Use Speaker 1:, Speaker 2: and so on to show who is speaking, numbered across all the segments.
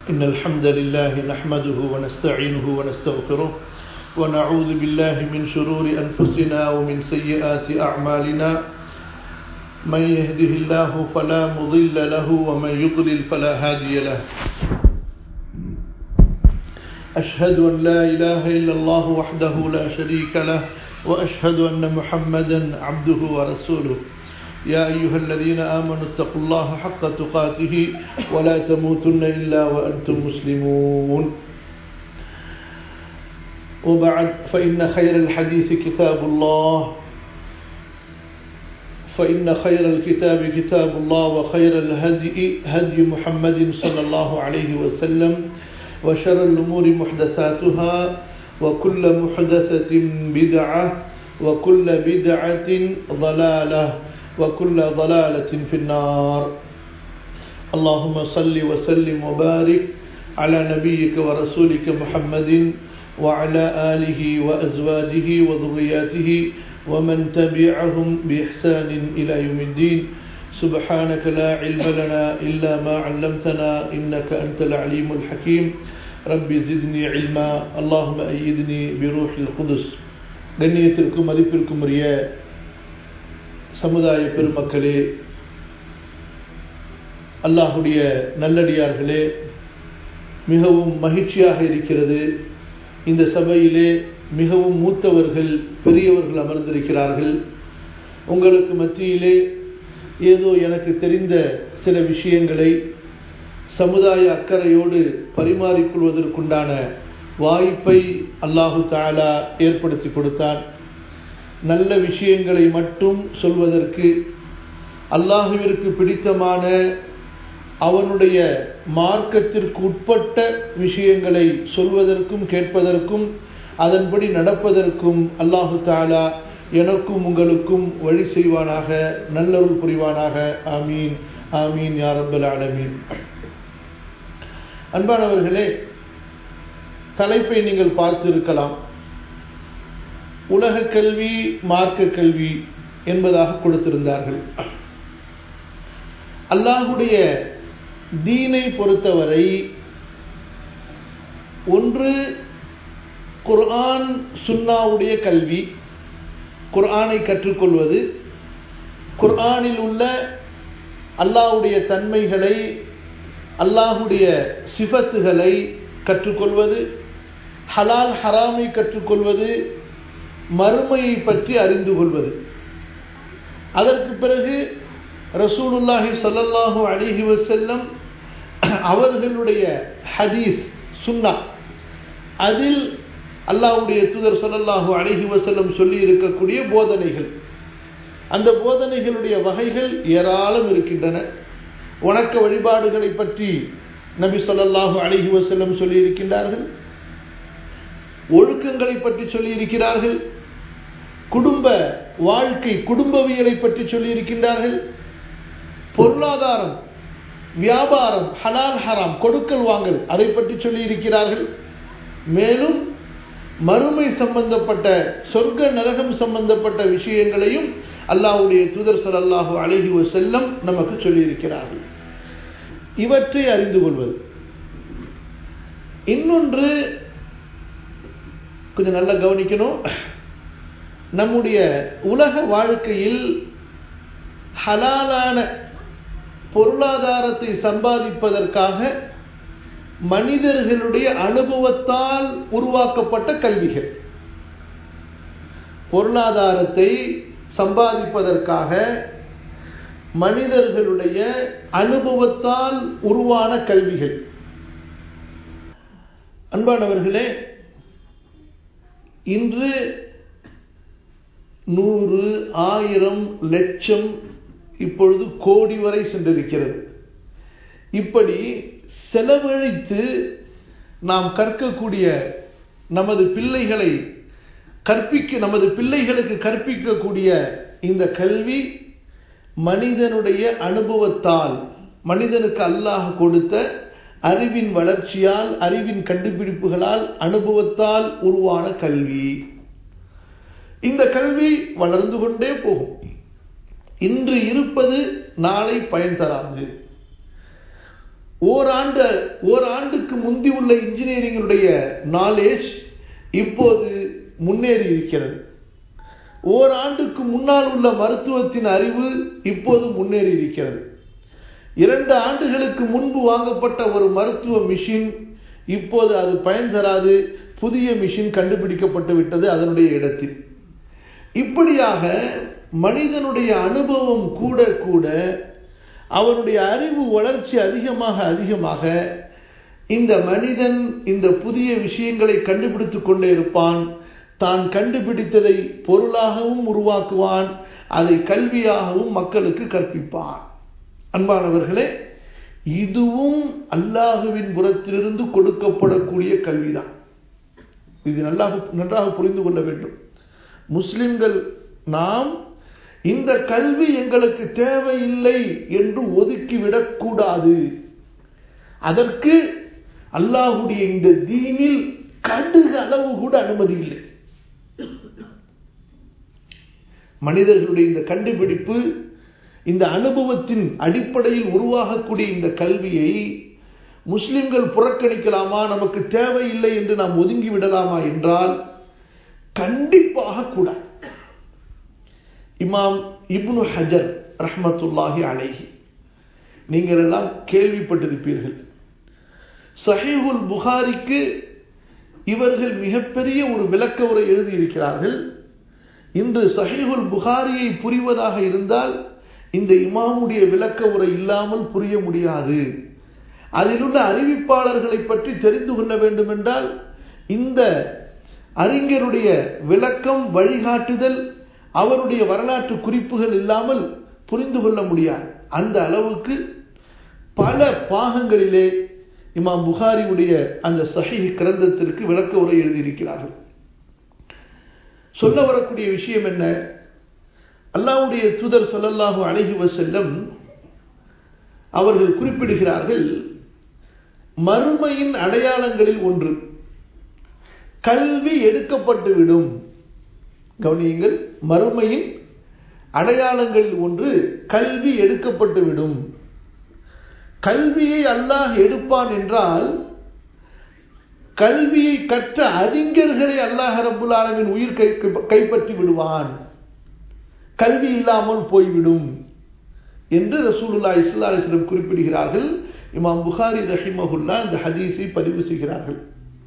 Speaker 1: إن الحمد لله نحمده ونستعينه ونستغفره ونعوذ بالله من شرور أنفسنا ومن سيئات أعمالنا من يهده الله فلا مضل له ومن يضلل فلا هادي له أشهد أن لا إله إلا الله وحده لا شريك له وأشهد أن محمدا عبده ورسوله يا أيها الذين آمنوا اتقوا الله حق تقاته ولا تموتن إلا وأنتم مسلمون وبعد فإن خير الحديث كتاب الله فإن خير الكتاب كتاب الله وخير الهدي هدي محمد صلى الله عليه وسلم وشر الأمور محدثاتها وكل محدثة بدعة وكل بدعة ضلالة وكل ضلالة في النار اللهم صل وسلم وبارك على نبيك ورسولك محمد وعلى آله وأزواجه وذرياته ومن تبعهم بإحسان إلى يوم الدين سبحانك لا علم لنا إلا ما علمتنا إنك أنت العليم الحكيم رب زدني علما اللهم أيدني بروح القدس கண்ணியத்திற்கும் மதிப்பிற்கும் உரிய சமுதாய பெருமக்களே அல்லாஹுடைய நல்லடியார்களே மிகவும் மகிழ்ச்சியாக இருக்கிறது இந்த சபையிலே மிகவும் மூத்தவர்கள் பெரியவர்கள் அமர்ந்திருக்கிறார்கள் உங்களுக்கு மத்தியிலே ஏதோ எனக்கு தெரிந்த சில விஷயங்களை சமுதாய அக்கறையோடு பரிமாறிக்கொள்வதற்குண்டான வாய்ப்பை அல்லாஹு தாலா ஏற்படுத்தி கொடுத்தான் நல்ல விஷயங்களை மட்டும் சொல்வதற்கு அல்லாஹுவிற்கு பிடித்தமான அவனுடைய மார்க்கத்திற்கு உட்பட்ட விஷயங்களை சொல்வதற்கும் கேட்பதற்கும் அதன்படி நடப்பதற்கும் அல்லாஹு தாலா எனக்கும் உங்களுக்கும் வழி செய்வானாக நல்லருள் புரிவானாக ஆமீன் ஆமீன் யாரப்பல் ஆலமீன் அன்பானவர்களே தலைப்பை நீங்கள் பார்த்து இருக்கலாம் உலக கல்வி மார்க்க கல்வி என்பதாக கொடுத்திருந்தார்கள் அல்லாஹுடைய தீனை பொறுத்தவரை ஒன்று குர்ஆன் சுன்னாவுடைய கல்வி குர்ஆனை கற்றுக்கொள்வது குர்ஆனில் உள்ள அல்லாஹுடைய தன்மைகளை அல்லாஹுடைய சிஃபத்துகளை கற்றுக்கொள்வது ஹலால் ஹராமை கற்றுக்கொள்வது மறுமையை பற்றி அறிந்து கொள்வது அதற்கு பிறகு ரசூலுல்லாஹி சல்லல்லாஹு அலிஹி வசல்லம் அவர்களுடைய ஹதீஸ் சுன்னா அதில் அல்லாஹுடைய தூதர் சொல்லல்லாஹு அலிஹி வசல்லம் சொல்லி இருக்கக்கூடிய போதனைகள் அந்த போதனைகளுடைய வகைகள் ஏராளம் இருக்கின்றன வணக்க வழிபாடுகளை பற்றி நபி சொல்லல்லாஹு அலிஹி வசல்லம் சொல்லி இருக்கின்றார்கள் ஒழுக்கங்களை பற்றி சொல்லி இருக்கிறார்கள் குடும்ப வாழ்க்கை குடும்பவியலை பற்றி சொல்லி இருக்கின்றார்கள் பொருளாதாரம் வியாபாரம் ஹலால் ஹராம் கொடுக்கல் வாங்கல் அதை பற்றி சொல்லி இருக்கிறார்கள் மேலும் மறுமை சம்பந்தப்பட்ட சொர்க்க நரகம் சம்பந்தப்பட்ட விஷயங்களையும் அல்லாஹுடைய தூதர் சல்லாஹு அழகி செல்லம் நமக்கு சொல்லியிருக்கிறார்கள் இவற்றை அறிந்து கொள்வது இன்னொன்று கொஞ்சம் நல்லா கவனிக்கணும் நம்முடைய உலக வாழ்க்கையில் ஹலாலான பொருளாதாரத்தை சம்பாதிப்பதற்காக மனிதர்களுடைய அனுபவத்தால் உருவாக்கப்பட்ட கல்விகள் பொருளாதாரத்தை சம்பாதிப்பதற்காக மனிதர்களுடைய அனுபவத்தால் உருவான கல்விகள் அன்பானவர்களே இன்று நூறு ஆயிரம் லட்சம் இப்பொழுது கோடி வரை சென்றிருக்கிறது இப்படி செலவழித்து நாம் கற்கக்கூடிய நமது பிள்ளைகளை கற்பிக்க நமது பிள்ளைகளுக்கு கற்பிக்கக்கூடிய இந்த கல்வி மனிதனுடைய அனுபவத்தால் மனிதனுக்கு அல்லாஹ் கொடுத்த அறிவின் வளர்ச்சியால் அறிவின் கண்டுபிடிப்புகளால் அனுபவத்தால் உருவான கல்வி இந்த கல்வி வளர்ந்து கொண்டே போகும் இன்று இருப்பது நாளை பயன் தராது ஓராண்டு ஓராண்டுக்கு முந்தி உள்ள இன்ஜினியரிங்களுடைய நாலேஜ் இப்போது முன்னேறி இருக்கிறது ஓராண்டுக்கு முன்னால் உள்ள மருத்துவத்தின் அறிவு இப்போது முன்னேறி இருக்கிறது இரண்டு ஆண்டுகளுக்கு முன்பு வாங்கப்பட்ட ஒரு மருத்துவ மிஷின் இப்போது அது பயன் தராது புதிய மிஷின் கண்டுபிடிக்கப்பட்டு விட்டது அதனுடைய இடத்தில் இப்படியாக மனிதனுடைய அனுபவம் கூட கூட அவனுடைய அறிவு வளர்ச்சி அதிகமாக அதிகமாக இந்த மனிதன் இந்த புதிய விஷயங்களை கண்டுபிடித்துக் கொண்டே இருப்பான் தான் கண்டுபிடித்ததை பொருளாகவும் உருவாக்குவான் அதை கல்வியாகவும் மக்களுக்கு கற்பிப்பான் அன்பானவர்களே இதுவும் அல்லாஹுவின் புறத்திலிருந்து கொடுக்கப்படக்கூடிய கல்விதான் இது நல்லா நன்றாக புரிந்து கொள்ள வேண்டும் முஸ்லிம்கள் நாம் இந்த கல்வி எங்களுக்கு தேவையில்லை என்று ஒதுக்கிவிடக் கூடாது அதற்கு அல்லாஹுடைய இந்த தீனில் கடுகு அளவு கூட அனுமதி இல்லை மனிதர்களுடைய இந்த கண்டுபிடிப்பு இந்த அனுபவத்தின் அடிப்படையில் உருவாகக்கூடிய இந்த கல்வியை முஸ்லிம்கள் புறக்கணிக்கலாமா நமக்கு தேவையில்லை என்று நாம் ஒதுங்கி விடலாமா என்றால் கண்டிப்பாக கூட இமாம் இப்னு ஹஜர் ரஹமத்துல்லாஹி அலைஹி நீங்கள் எல்லாம் கேள்விப்பட்டிருப்பீர்கள் சஹீஹுல் புகாரிக்கு இவர்கள் மிகப்பெரிய ஒரு விளக்க உரை எழுதியிருக்கிறார்கள் இன்று சஹீஹுல் புகாரியை புரிவதாக இருந்தால் இந்த இமாமுடைய விளக்க உரை இல்லாமல் புரிய முடியாது அதில் உள்ள அறிவிப்பாளர்களை பற்றி தெரிந்து கொள்ள வேண்டும் என்றால் இந்த அறிஞருடைய விளக்கம் வழிகாட்டுதல் அவருடைய வரலாற்று குறிப்புகள் இல்லாமல் புரிந்து கொள்ள முடியாது அந்த அளவுக்கு பல பாகங்களிலே இமாம் புகாரியுடைய அந்த சஹி கிரந்தத்திற்கு விளக்க உரை எழுதியிருக்கிறார்கள் சொல்ல வரக்கூடிய விஷயம் என்ன அல்லாவுடைய தூதர் சொல்லல்லாஹு அழகி வசல்லம் அவர்கள் குறிப்பிடுகிறார்கள் மறுமையின் அடையாளங்களில் ஒன்று கல்வி எடுக்கப்பட்டுவிடும் கவனியுங்கள் மறுமையின் அடையாளங்களில் ஒன்று கல்வி எடுக்கப்பட்டுவிடும் கல்வியை அல்லாஹ் எடுப்பான் என்றால் கல்வியை கற்ற அறிஞர்களை அல்லாஹ் ரபுல் ஆலமின் உயிர் கை கைப்பற்றி விடுவான் கல்வி இல்லாமல் போய்விடும் என்று ரசூலுல்லா இஸ்லா அலிஸ்லம் குறிப்பிடுகிறார்கள் இமாம் புகாரி ரஹிமஹுல்லா இந்த ஹதீஸை பதிவு செய்கிறார்கள்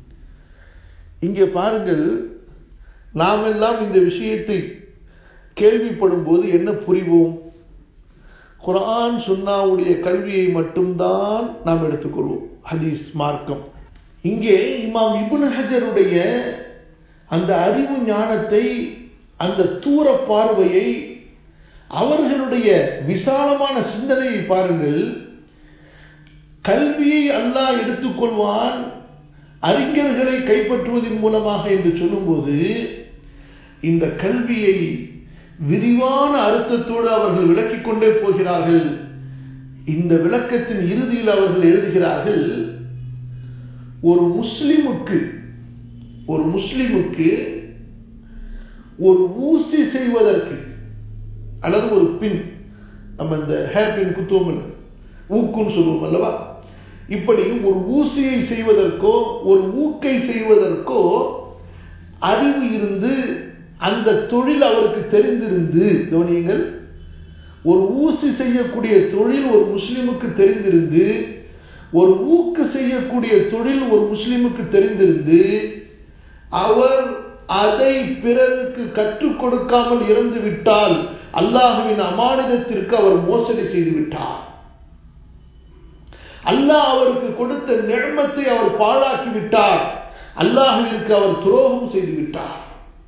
Speaker 1: இங்கே பாருங்கள் நாம் எல்லாம் இந்த விஷயத்தை கேள்விப்படும் போது என்ன புரிவோம் குரான் சுன்னாவுடைய கல்வியை மட்டும்தான் நாம் எடுத்துக்கொள்வோம் ஹதீஸ் மார்க்கம் இங்கே இமாம் இபுன் ஹஜருடைய அந்த அறிவு ஞானத்தை அந்த தூர பார்வையை அவர்களுடைய விசாலமான சிந்தனையை பாருங்கள் கல்வியை அல்லாஹ் எடுத்துக்கொள்வான் அறிஞர்களை கைப்பற்றுவதன் மூலமாக என்று சொல்லும்போது இந்த கல்வியை விரிவான அர்த்தத்தோடு அவர்கள் விளக்கிக் கொண்டே போகிறார்கள் இந்த விளக்கத்தின் இறுதியில் அவர்கள் எழுதுகிறார்கள் ஒரு முஸ்லிமுக்கு ஒரு முஸ்லிமுக்கு ஒரு ஊசி செய்வதற்கு அல்லது ஒரு பின் நம்ம இந்த ஹேர் பின் குத்துவோம் ஊக்குன்னு சொல்லுவோம் அல்லவா இப்படி ஒரு ஊசியை செய்வதற்கோ ஒரு ஊக்கை செய்வதற்கோ அறிவு இருந்து அந்த தொழில் அவருக்கு தெரிந்திருந்து கவனியுங்கள் ஒரு ஊசி செய்யக்கூடிய தொழில் ஒரு முஸ்லிமுக்கு தெரிந்திருந்து ஒரு ஊக்கு செய்யக்கூடிய தொழில் ஒரு முஸ்லிமுக்கு தெரிந்திருந்து அவர் அதை பிறருக்கு கற்றுக் கொடுக்காமல் இறந்து விட்டால் அல்லாஹுவின் அமானிதத்திற்கு அவர் மோசடி செய்து விட்டார் அல்லாஹ் அவருக்கு கொடுத்த நிழமத்தை அவர் பாழாக்கி விட்டார் அல்லாஹுவிற்கு அவர் துரோகம் செய்து விட்டார்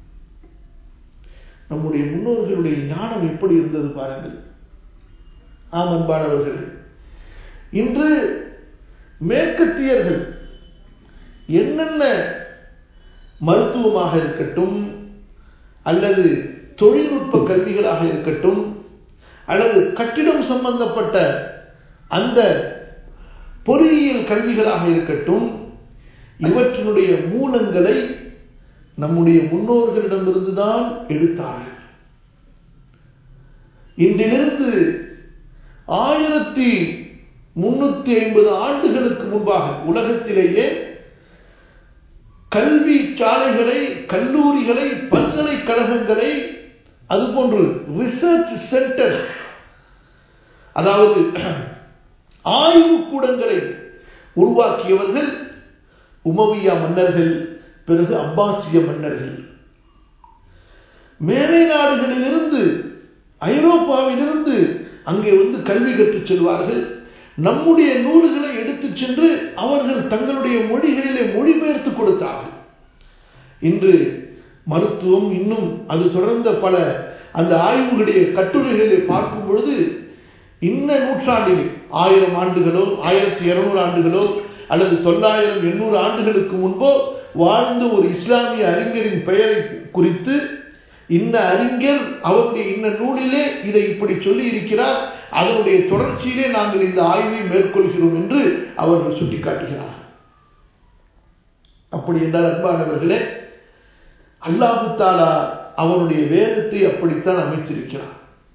Speaker 1: நம்முடைய முன்னோர்களுடைய ஞானம் எப்படி இருந்தது பாருங்கள் ஆம் அன்பானவர்கள் இன்று மேற்கத்தியர்கள் என்னென்ன மருத்துவமாக இருக்கட்டும் அல்லது தொழில்நுட்ப கல்விகளாக இருக்கட்டும் அல்லது கட்டிடம் சம்பந்தப்பட்ட அந்த பொறியியல் கல்விகளாக இருக்கட்டும் இவற்றினுடைய மூலங்களை நம்முடைய முன்னோர்களிடமிருந்து தான் எடுத்தார்கள் இன்றிலிருந்து ஆயிரத்தி முன்னூத்தி ஐம்பது ஆண்டுகளுக்கு முன்பாக உலகத்திலேயே கல்வி சாலைகளை கல்லூரிகளை பல்கலைக்கழகங்களை அதுபோன்று ரிசர்ச் சென்டர் அதாவது ஆய்வு கூடங்களை உருவாக்கியவர்கள் உமவியா மன்னர்கள் பிறகு அப்பாசிய மன்னர்கள் மேலை நாடுகளிலிருந்து ஐரோப்பாவிலிருந்து அங்கே வந்து கல்வி கற்றுச் செல்வார்கள் நம்முடைய நூல்களை எடுத்துச் சென்று அவர்கள் தங்களுடைய மொழிகளிலே மொழிபெயர்த்து கொடுத்தார்கள் இன்று மருத்துவம் இன்னும் அது தொடர்ந்த பல அந்த ஆய்வுகளுடைய கட்டுரைகளை பார்க்கும் பொழுது இன்ன நூற்றாண்டிலே ஆயிரம் ஆண்டுகளோ ஆயிரத்தி இருநூறு ஆண்டுகளோ அல்லது தொள்ளாயிரம் எண்ணூறு ஆண்டுகளுக்கு முன்போ வாழ்ந்த ஒரு இஸ்லாமிய அறிஞரின் பெயரை குறித்து இந்த அறிஞர் அவருடைய இந்த நூலிலே இதை இப்படி சொல்லி இருக்கிறார் அதனுடைய தொடர்ச்சியிலே நாங்கள் இந்த ஆய்வை மேற்கொள்கிறோம் என்று அவர்கள் சுட்டிக்காட்டுகிறார் அப்படி என்றால் அன்பானவர்களே அல்லாஹு தாலா அவனுடைய வேதத்தை அப்படித்தான் அமைத்திருக்கிறார்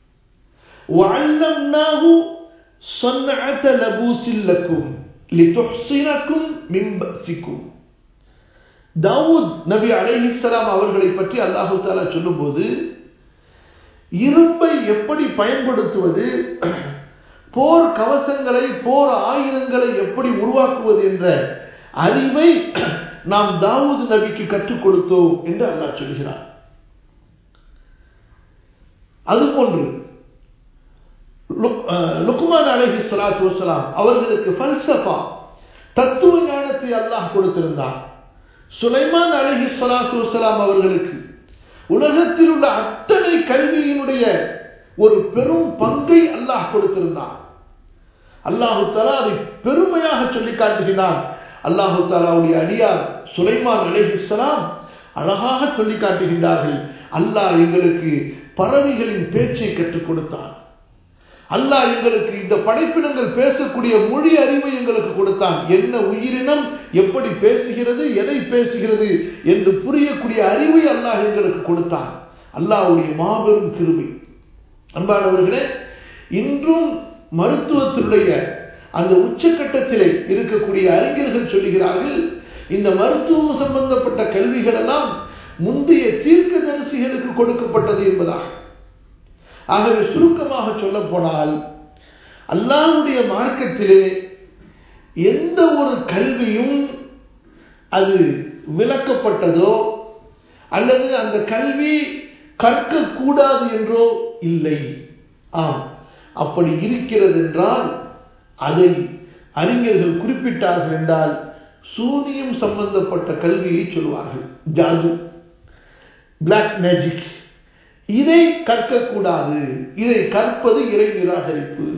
Speaker 1: وعلمناه صنعة لبوس لكم لتحصنكم من بأسكم தாவூத் நபி அலைஹிஸ்ஸலாம் அவர்களை பற்றி அல்லாஹு தாலா சொல்லும்போது இரும்பை எப்படி பயன்படுத்துவது போர் கவசங்களை போர் ஆயுதங்களை எப்படி உருவாக்குவது என்ற அறிவை நாம் தாவூத் நபிக்கு கற்றுக் கொடுத்தோம் என்று அல்லாஹ் சொல்கிறார் அதுபோன்று லுக்மான் அலஹி சலாத்து வசலாம் அவர்களுக்கு பல்சபா தத்துவ ஞானத்தை அல்லாஹ் கொடுத்திருந்தார் சுலைமான் அலஹி சலாத்து வசலாம் அவர்களுக்கு உலகத்தில் உள்ள அத்தனை கல்வியினுடைய ஒரு பெரும் பங்கை அல்லாஹ் கொடுத்திருந்தான் அல்லாஹு தாலா அதை பெருமையாக சொல்லி காட்டுகிறான் அல்லாஹு தாலாவுடைய அடியார் சுலைமான் அலைஹிஸ்லாம் அழகாக சொல்லி காட்டுகின்றார்கள் அல்லாஹ் எங்களுக்கு பறவைகளின் பேச்சை கற்றுக் கொடுத்தான் அல்லாஹ் எங்களுக்கு இந்த படைப்பினங்கள் பேசக்கூடிய மொழி அறிவை எங்களுக்கு கொடுத்தான் என்ன உயிரினம் எப்படி பேசுகிறது எதை பேசுகிறது என்று புரியக்கூடிய அறிவை அல்லாஹ் எங்களுக்கு கொடுத்தான் அல்லாஹுடைய மாபெரும் கிருபை அன்பானவர்களே இன்றும் மருத்துவத்தினுடைய அந்த உச்சக்கட்டத்திலே இருக்கக்கூடிய அறிஞர்கள் சொல்லுகிறார்கள் இந்த மருத்துவம் சம்பந்தப்பட்ட கல்விகள் எல்லாம் முந்தைய தீர்க்க தரிசிகளுக்கு கொடுக்கப்பட்டது என்பதாக ஆகவே சுருக்கமாக சொல்ல போனால் அல்லாவுடைய மார்க்கத்திலே எந்த ஒரு கல்வியும் அது விளக்கப்பட்டதோ அல்லது அந்த கல்வி கற்கக்கூடாது என்றோ இல்லை ஆம் அப்படி இருக்கிறது என்றால் அதை அறிஞர்கள் குறிப்பிட்டார்கள் என்றால் சூனியம் சம்பந்தப்பட்ட கல்வியை சொல்வார்கள் ஜாது பிளாக் மேஜிக் இதை கற்கக்கூடாது இதை கற்பது இறை நிராகரிப்பு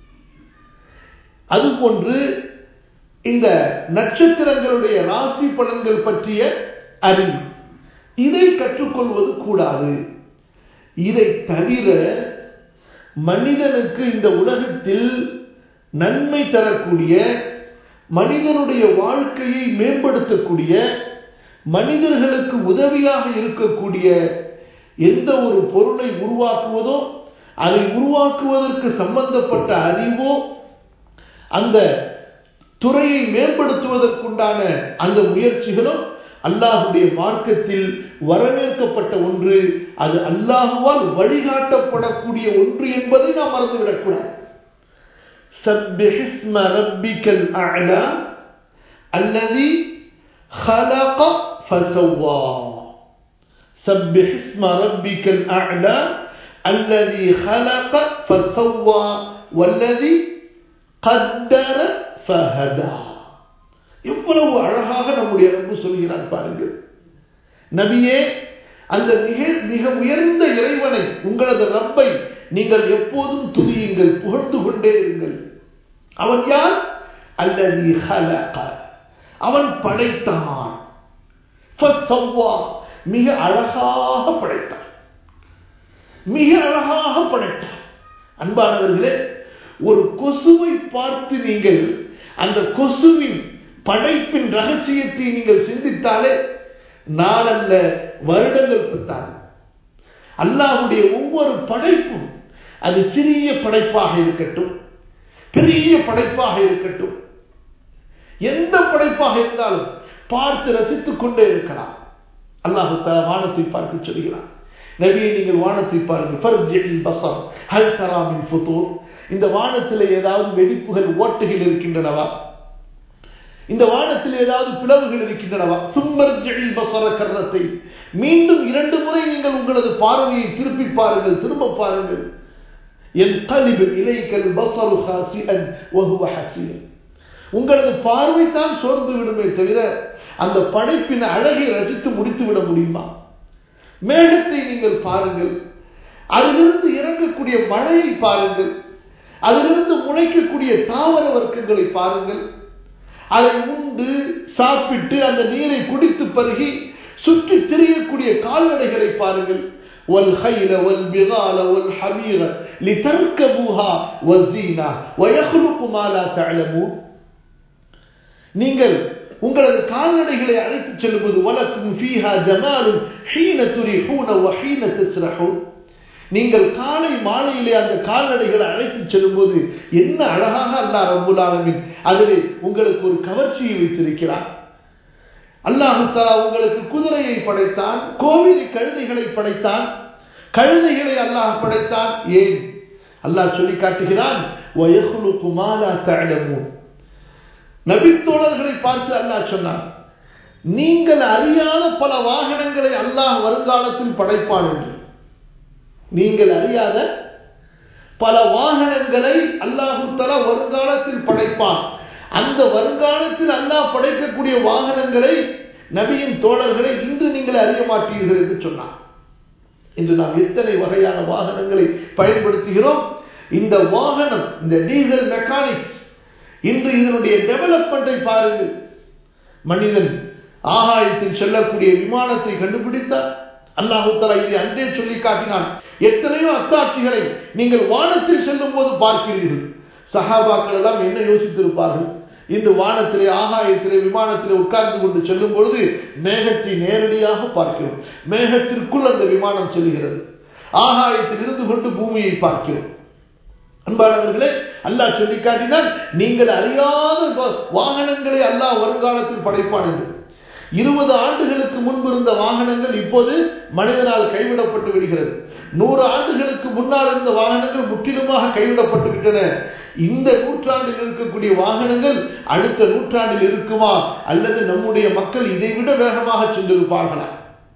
Speaker 1: அதுபோன்று இந்த நட்சத்திரங்களுடைய ராசி பலன்கள் பற்றிய அறிவு இதை கற்றுக்கொள்வது கூடாது இதை தவிர மனிதனுக்கு இந்த உலகத்தில் நன்மை தரக்கூடிய மனிதனுடைய வாழ்க்கையை மேம்படுத்தக்கூடிய மனிதர்களுக்கு உதவியாக இருக்கக்கூடிய எந்த ஒரு பொருளை உருவாக்குவதோ அதை உருவாக்குவதற்கு சம்பந்தப்பட்ட அறிவோ அந்த துறையை மேம்படுத்துவதற்குண்டான அந்த முயற்சிகளும் அல்லாஹுடைய மார்க்கத்தில் வரவேற்கப்பட்ட ஒன்று அது அல்லாஹுவால் வழிகாட்டப்படக்கூடிய ஒன்று என்பதை நாம் மறந்துவிடக்கூடாது سبح اسم ربك الأعلى الذي خلق فسوى سبح اسم ربك الأعلى الذي خلق فسوى والذي قدر فهدى எவ்வளவு அழகாக நம்முடைய ரப்பு சொல்கிறார் பாருங்கள் நபியே அந்த மிக மிக உயர்ந்த இறைவனை உங்களது ரப்பை நீங்கள் எப்போதும் துதியுங்கள் புகழ்ந்து கொண்டே இருங்கள் அவன் யார் அல்லது அவன் படைத்தான் மிக அழகாக படைத்தான் மிக அழகாக படைத்தான் அன்பானவர்களே ஒரு கொசுவை பார்த்து நீங்கள் அந்த கொசுவின் படைப்பின் ரகசியத்தை நீங்கள் சிந்தித்தாலே நாளல்ல வருடங்கள் பத்தாது அல்லாஹுடைய ஒவ்வொரு படைப்பும் அது சிறிய படைப்பாக இருக்கட்டும் பெரிய படைப்பாக இருக்கட்டும் எந்த படைப்பாக இருந்தாலும் பார்த்து ரசித்துக் கொண்டே இருக்கலாம் அல்லாஹு தஆலா வானத்தை பார்த்து சொல்கிறான் நபியை நீங்கள் வானத்தை பாருங்கள் ஃபர்ஜில் பஸர் ஹல் தரா மின் ஃபுதூர் இந்த வானத்தில் ஏதாவது வெடிப்புகள் ஓட்டைகள் இருக்கின்றனவா இந்த வானத்தில் ஏதாவது பிளவுகள் இருக்கின்றனவா சும்மர்ஜில் பஸர கர்ரத்தை மீண்டும் இரண்டு முறை நீங்கள் உங்களது பார்வையை திருப்பி பாருங்கள் திரும்ப பாருங்கள் என் கலிபு இலைக்கல் பஸரு ஹாசிஅன் வஹுவ ஹசீன் உங்களது பார்வை தான் சோர்ந்து விடுமே தவிர அந்த படைப்பின் அழகை ரசித்து முடித்து விட முடியுமா மேகத்தை நீங்கள் பாருங்கள் அதிலிருந்து இறங்கக்கூடிய மழையை பாருங்கள் அதிலிருந்து முளைக்கக்கூடிய தாவர வர்க்கங்களை பாருங்கள் அதை உண்டு சாப்பிட்டு அந்த நீரை குடித்து பருகி சுற்றி திரியக்கூடிய கால்நடைகளை பாருங்கள் والخيل والبغال والحمير لتركبوها والزينة ويخلق ما لا تعلمون நீங்கள் உங்களது கால்நடைகளை அழைத்துச் செல்வது வலக்கும் ஃபீஹா ஜமாலும் ஹீன துரிஹூன வஹீன தஸ்ரஹூன் நீங்கள் காலை மாலையிலே அந்த கால்நடைகளை அழைத்துச் செல்லும்போது என்ன அழகாக அல்லாஹ் ரப்புல் ஆலமீன் அதிலே உங்களுக்கு ஒரு கவர்ச்சியை வைத்திருக்கிறார் அல்லாஹு தஆலா உங்களுக்கு குதிரையை படைத்தான் கோவிலை கழுதைகளை படைத்தான் கழுதைகளை அல்லாஹ் படைத்தான் ஏன் அல்லாஹ் சொல்லி காட்டுகிறான் வயஹ்லுகு மா லா தஅலமூன் நபித்தோழர்களை பார்த்து அல்லாஹ் சொன்னான் நீங்கள் அறியாத பல வாகனங்களை அல்லாஹ் வருங்காலத்தில் படைப்பான் என்று நீங்கள் அறியாத பல வாகனங்களை அல்லாஹு தலா வருங்காலத்தில் படைப்பான் அந்த வருங்காலத்தில் அல்லாஹ் படைக்கக்கூடிய வாகனங்களை நபியின் தோழர்களை இன்று நீங்கள் அறிய மாட்டீர்கள் என்று சொன்னார் இன்று நாம் எத்தனை வகையான வாகனங்களை பயன்படுத்துகிறோம் இந்த வாகனம் இந்த டீசல் மெக்கானிக்ஸ் இன்று இதனுடைய டெவலப்மெண்ட்டை பாருங்கள் மனிதன் ஆகாயத்தில் செல்லக்கூடிய விமானத்தை கண்டுபிடித்தார் அல்லாஹு தலா இதை அன்றே சொல்லி காட்டினான் எத்தனையோ அத்தாட்சிகளை நீங்கள் வானத்தில் செல்லும் போது பார்க்கிறீர்கள் சஹாபாக்கள் எல்லாம் என்ன யோசித்திருப்பார்கள் இந்த வானத்திலே ஆகாயத்திலே விமானத்திலே உட்கார்ந்து கொண்டு செல்லும் பொழுது மேகத்தை நேரடியாக பார்க்கிறோம் மேகத்திற்குள் அந்த விமானம் செல்கிறது ஆகாயத்தில் இருந்து கொண்டு பூமியை பார்க்கிறோம் அன்பானவர்களே அல்லாஹ் சொல்லி காட்டினால் நீங்கள் அறியாத வாகனங்களை அல்லாஹ் வருங்காலத்தில் படைப்பான் என்று இருபது ஆண்டுகளுக்கு முன்பு இருந்த வாகனங்கள் இப்போது மனிதனால் கைவிடப்பட்டு விடுகிறது நூறு ஆண்டுகளுக்கு முன்னால் இருந்த வாகனங்கள் முற்றிலுமாக கைவிடப்பட்டு விட்டன இந்த நூற்றாண்டில் இருக்கக்கூடிய வாகனங்கள் அடுத்த நூற்றாண்டில் இருக்குமா அல்லது நம்முடைய மக்கள் இதைவிட வேகமாக சென்றிருப்பார்களா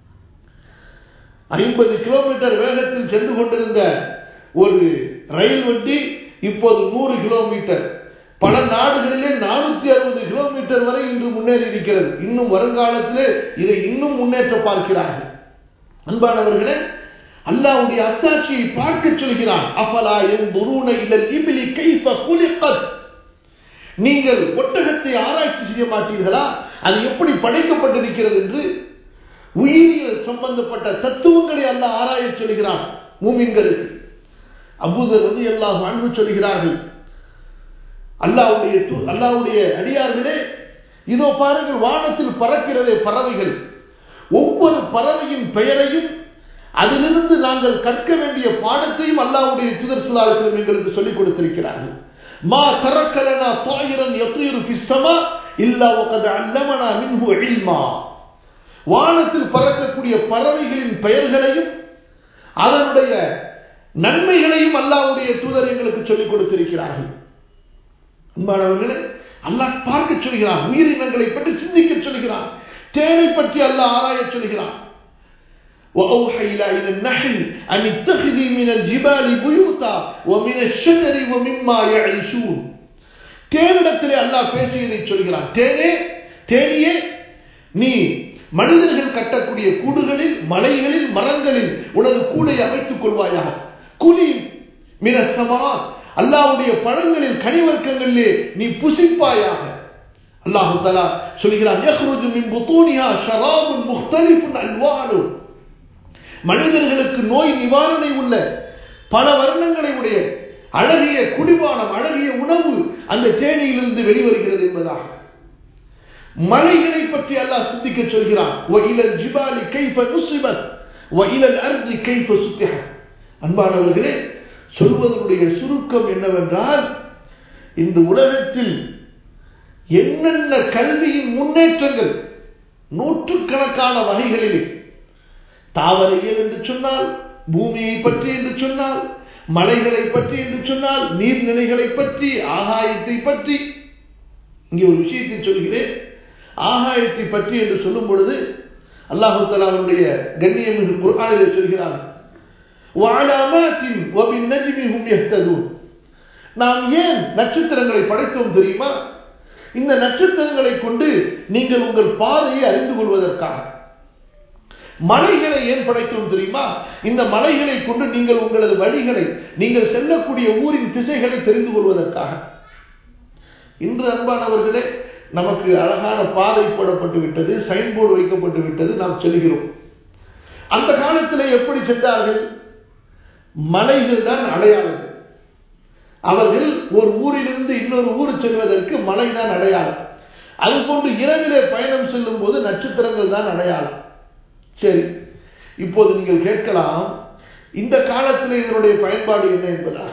Speaker 1: ஐம்பது கிலோமீட்டர் வேகத்தில் சென்று கொண்டிருந்த ஒரு ரயில் வண்டி இப்போது நூறு கிலோமீட்டர் பல நாடுகளிலே நானூத்தி அறுபது கிலோமீட்டர் வரை இன்று முன்னேறி இருக்கிறது இன்னும் வருங்காலத்திலே இதை இன்னும் முன்னேற்ற பார்க்கிறார்கள் அன்பானவர்களே அல்லாவுடைய அத்தாட்சியை பார்க்க சொல்கிறான் அப்பலா என் துருண இல்லல் இபிலி கைஃப குலிகத் நீங்கள் ஒட்டகத்தை ஆராய்ச்சி செய்ய மாட்டீர்களா அது எப்படி படைக்கப்பட்டிருக்கிறது என்று உயிரியல் சம்பந்தப்பட்ட தத்துவங்களை அல்ல ஆராய சொல்கிறான் மூமின்களுக்கு அபூதர் வந்து எல்லாம் அன்பு சொல்கிறார்கள் அல்லாவுடைய அல்லாவுடைய அடியார்களே இதோ பாருங்கள் வானத்தில் பறக்கிறதே பறவைகள் ஒவ்வொரு பறவையின் பெயரையும் அதிலிருந்து நாங்கள் கற்க வேண்டிய பாடத்தையும் அல்லாவுடைய துதர் சுல்லாசலம் எங்களுக்கு சொல்லிக் கொடுத்திருக்கிறார்கள் மா தரக்கலனா தாயிரன் எத்துயிரு பிஸ்தமா இல்லா உகத அல்லமனா மின்ஹு இல்மா வானத்தில் பறக்கக்கூடிய பறவைகளின் பெயர்களையும் அதனுடைய நன்மைகளையும் அல்லாவுடைய தூதர் எங்களுக்கு சொல்லிக் கொடுத்திருக்கிறார்கள் அன்பானவர்களே அல்லாஹ் பார்க்க சொல்கிறான் உயிரினங்களை பற்றி சிந்திக்க சொல்கிறான் தேனை பற்றி அல்லாஹ் ஆராய சொல்கிறான் وأوحينا إلى النحل أن اتخذي من الجبال بيوتا ومن الشجر ومما يعيشون தேனிடத்திலே அல்லாஹ் பேசியதை சொல்கிறான் தேனே தேனியே நீ மனிதர்கள் கட்டக்கூடிய கூடுகளில் மலைகளில் மரங்களில் உனது கூடை அமைத்துக் கொள்வாயாக குலி மின சமராத் அல்லாவுடைய பழங்களில் கனிவர்க்கங்களிலே நீ புசிப்பாயாக அல்லாஹு தலா சொல்கிறான் யஹ்ருஜு மின் புத்தூனியா ஷராபுன் முக்தலிஃபுன் அல்வானு மனிதர்களுக்கு நோய் நிவாரணை உள்ள பல வர்ணங்களை உடைய அழகிய குடிபானம் அழகிய உணவு அந்த தேனியிலிருந்து வெளிவருகிறது என்பதாக மலைகளை பற்றி அல்லாஹ் சிந்திக்க சொல்கிறான் வயிலல் ஜிபாலி கைஃப நுசிபத் வயிலல் அர்தி கைஃப சுத்திஹ அன்பானவர்களே சொல்வதனுடைய சுருக்கம் என்னவென்றால் இந்த உலகத்தில் என்னென்ன கல்வியின் முன்னேற்றங்கள் நூற்றுக்கணக்கான வகைகளிலே தாவரையில் என்று சொன்னால் பூமியை பற்றி என்று சொன்னால் மலைகளை பற்றி என்று சொன்னால் நீர்நிலைகளை பற்றி ஆகாயத்தை பற்றி இங்கே ஒரு விஷயத்தை சொல்கிறேன் ஆகாயத்தை பற்றி என்று சொல்லும் பொழுது அல்லாஹு தலாவுடைய கண்ணியமிகு குர்ஆனிலே சொல்கிறார் வாழாமாத்தின் ஒபின் நஜிமிஹும் எஹ்ததூன் நாம் ஏன் நட்சத்திரங்களை படைத்தோம் தெரியுமா இந்த நட்சத்திரங்களை கொண்டு நீங்கள் உங்கள் பாதையை அறிந்து கொள்வதற்காக மலைகளை ஏன் படைத்தோம் தெரியுமா இந்த மலைகளை கொண்டு நீங்கள் உங்களது வழிகளை நீங்கள் செல்லக்கூடிய ஊரின் திசைகளை தெரிந்து கொள்வதற்காக இன்று அன்பானவர்களே நமக்கு அழகான பாதை போடப்பட்டு விட்டது சைன் போர்டு வைக்கப்பட்டு விட்டது நாம் செல்கிறோம் அந்த காலத்தில் எப்படி சென்றார்கள் மலைகள் தான் அடையாளம் அவர்கள் ஒரு ஊரிலிருந்து இன்னொரு ஊர் செல்வதற்கு மலை தான் அடையாளம் அதுபோன்று இரவிலே பயணம் செல்லும் போது நட்சத்திரங்கள் தான் அடையாளம் சரி இப்போது நீங்கள் கேட்கலாம் இந்த காலத்தில் இதனுடைய பயன்பாடு என்ன என்பதாக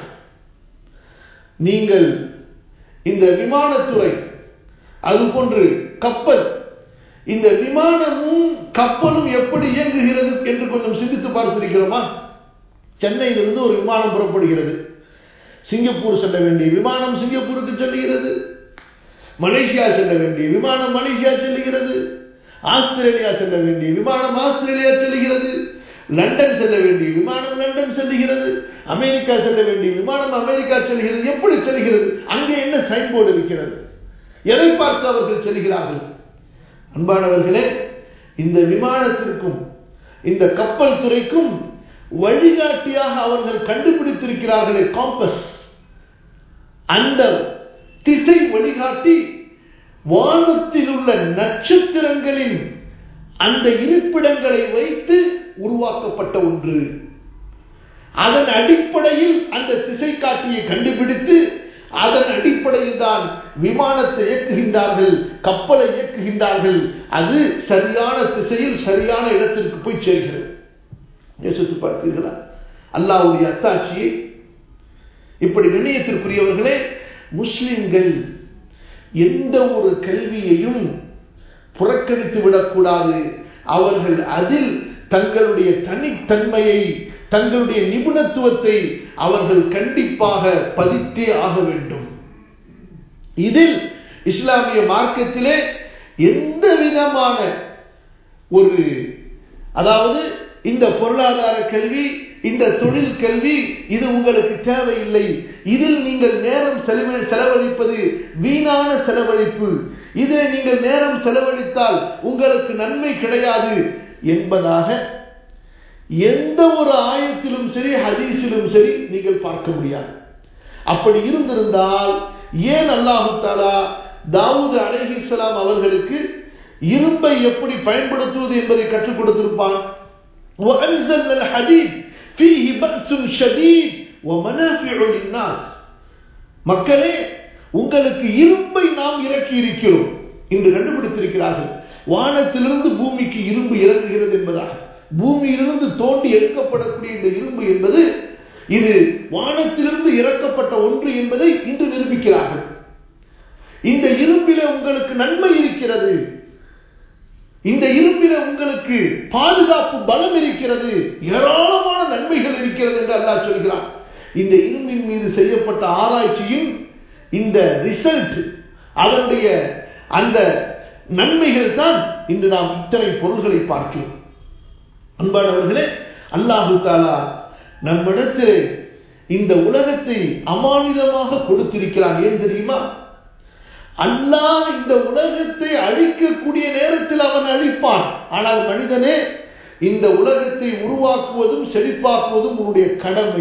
Speaker 1: நீங்கள் இந்த விமானத்துறை அதுபோன்று கப்பல் இந்த விமானமும் கப்பலும் எப்படி இயங்குகிறது என்று கொஞ்சம் சிந்தித்து பார்த்திருக்கிறோமா சென்னையிலிருந்து ஒரு விமானம் புறப்படுகிறது சிங்கப்பூர் செல்ல வேண்டிய விமானம் சிங்கப்பூருக்கு செல்லுகிறது மலேசியா செல்ல வேண்டிய விமானம் மலேசியா செல்லுகிறது ஆஸ்திரேலியா செல்ல வேண்டிய விமானம் ஆஸ்திரேலியா செல்லுகிறது லண்டன் செல்ல வேண்டிய விமானம் லண்டன் செல்லுகிறது அமெரிக்கா செல்ல வேண்டிய விமானம் அமெரிக்கா செல்கிறது எப்படி செல்கிறது அங்கே என்ன சைன் போர்டு இருக்கிறது எதை பார்த்து அவர்கள் செல்கிறார்கள் அன்பானவர்களே இந்த விமானத்திற்கும் இந்த கப்பல் துறைக்கும் வழிகாட்டியாக அவர்கள் கண்டுபிடித்திருக்கிறார்களே காம்பஸ் அந்த திசை வழிகாட்டி வானத்தில் உள்ள நட்சத்திரங்களின் அந்த இருப்பிடங்களை வைத்து உருவாக்கப்பட்ட ஒன்று அதன் அடிப்படையில் அந்த திசை காட்டியை கண்டுபிடித்து அதன் அடிப்படையில் தான் விமானத்தை இயக்குகின்றார்கள் கப்பலை இயக்குகின்றார்கள் அது சரியான திசையில் சரியான இடத்திற்கு போய் சேர்கிறது யோசித்து பார்த்தீர்களா அல்லாவுடைய அத்தாட்சியை இப்படி நிர்ணயத்திற்குரியவர்களே முஸ்லிம்கள் எந்த ஒரு கல்வியையும் புறக்கணித்து விடக்கூடாது அவர்கள் அதில் தங்களுடைய தனித்தன்மையை தங்களுடைய நிபுணத்துவத்தை அவர்கள் கண்டிப்பாக பதித்தே ஆக வேண்டும் இதில் இஸ்லாமிய மார்க்கத்திலே எந்த விதமான ஒரு அதாவது இந்த பொருளாதார கல்வி இந்த தொழில் கல்வி இது உங்களுக்கு தேவையில்லை இதில் நீங்கள் நேரம் செலவழிப்பது வீணான செலவழிப்பு இதில் நீங்கள் நேரம் செலவழித்தால் உங்களுக்கு நன்மை கிடையாது என்பதாக எந்த ஒரு ஆயத்திலும் சரி ஹதீஸிலும் சரி நீங்கள் பார்க்க முடியாது அப்படி இருந்திருந்தால் ஏன் அல்லாஹு தாலா தாவூது அலைஹிஸ்லாம் அவர்களுக்கு இரும்பை எப்படி பயன்படுத்துவது என்பதை கற்றுக் கொடுத்திருப்பான் وأنزلنا الحديد فيه بأس شديد ومنافع للناس மக்களே உங்களுக்கு இரும்பை நாம் இறக்கி இருக்கிறோம் என்று கண்டுபிடித்திருக்கிறார்கள் வானத்திலிருந்து பூமிக்கு இரும்பு இறங்குகிறது என்பதாக பூமியிலிருந்து தோண்டி எடுக்கப்படக்கூடிய இந்த இரும்பு என்பது இது வானத்திலிருந்து இறக்கப்பட்ட ஒன்று என்பதை இன்று நிரூபிக்கிறார்கள் இந்த இரும்பில உங்களுக்கு நன்மை இருக்கிறது இந்த இரும்பில உங்களுக்கு பாதுகாப்பு பலம் இருக்கிறது ஏராளமான நன்மைகள் இருக்கிறது என்று அல்லாஹ் சொல்கிறான் இந்த இரும்பின் மீது செய்யப்பட்ட ஆராய்ச்சியின் இந்த ரிசல்ட் அதனுடைய அந்த நன்மைகள் தான் இன்று நாம் இத்தனை பொருள்களை பார்க்கிறோம் அன்பானவர்களே அல்லாஹு தாலா நம்மிடத்தில் இந்த உலகத்தை அமானிதமாக கொடுத்திருக்கிறான் ஏன் தெரியுமா அல்லாஹ் இந்த உலகத்தை அழிக்கக்கூடிய நேரத்தில் அவன் அழிப்பான் ஆனால் மனிதனே இந்த உலகத்தை உருவாக்குவதும் செழிப்பாக்குவதும் உன்னுடைய கடமை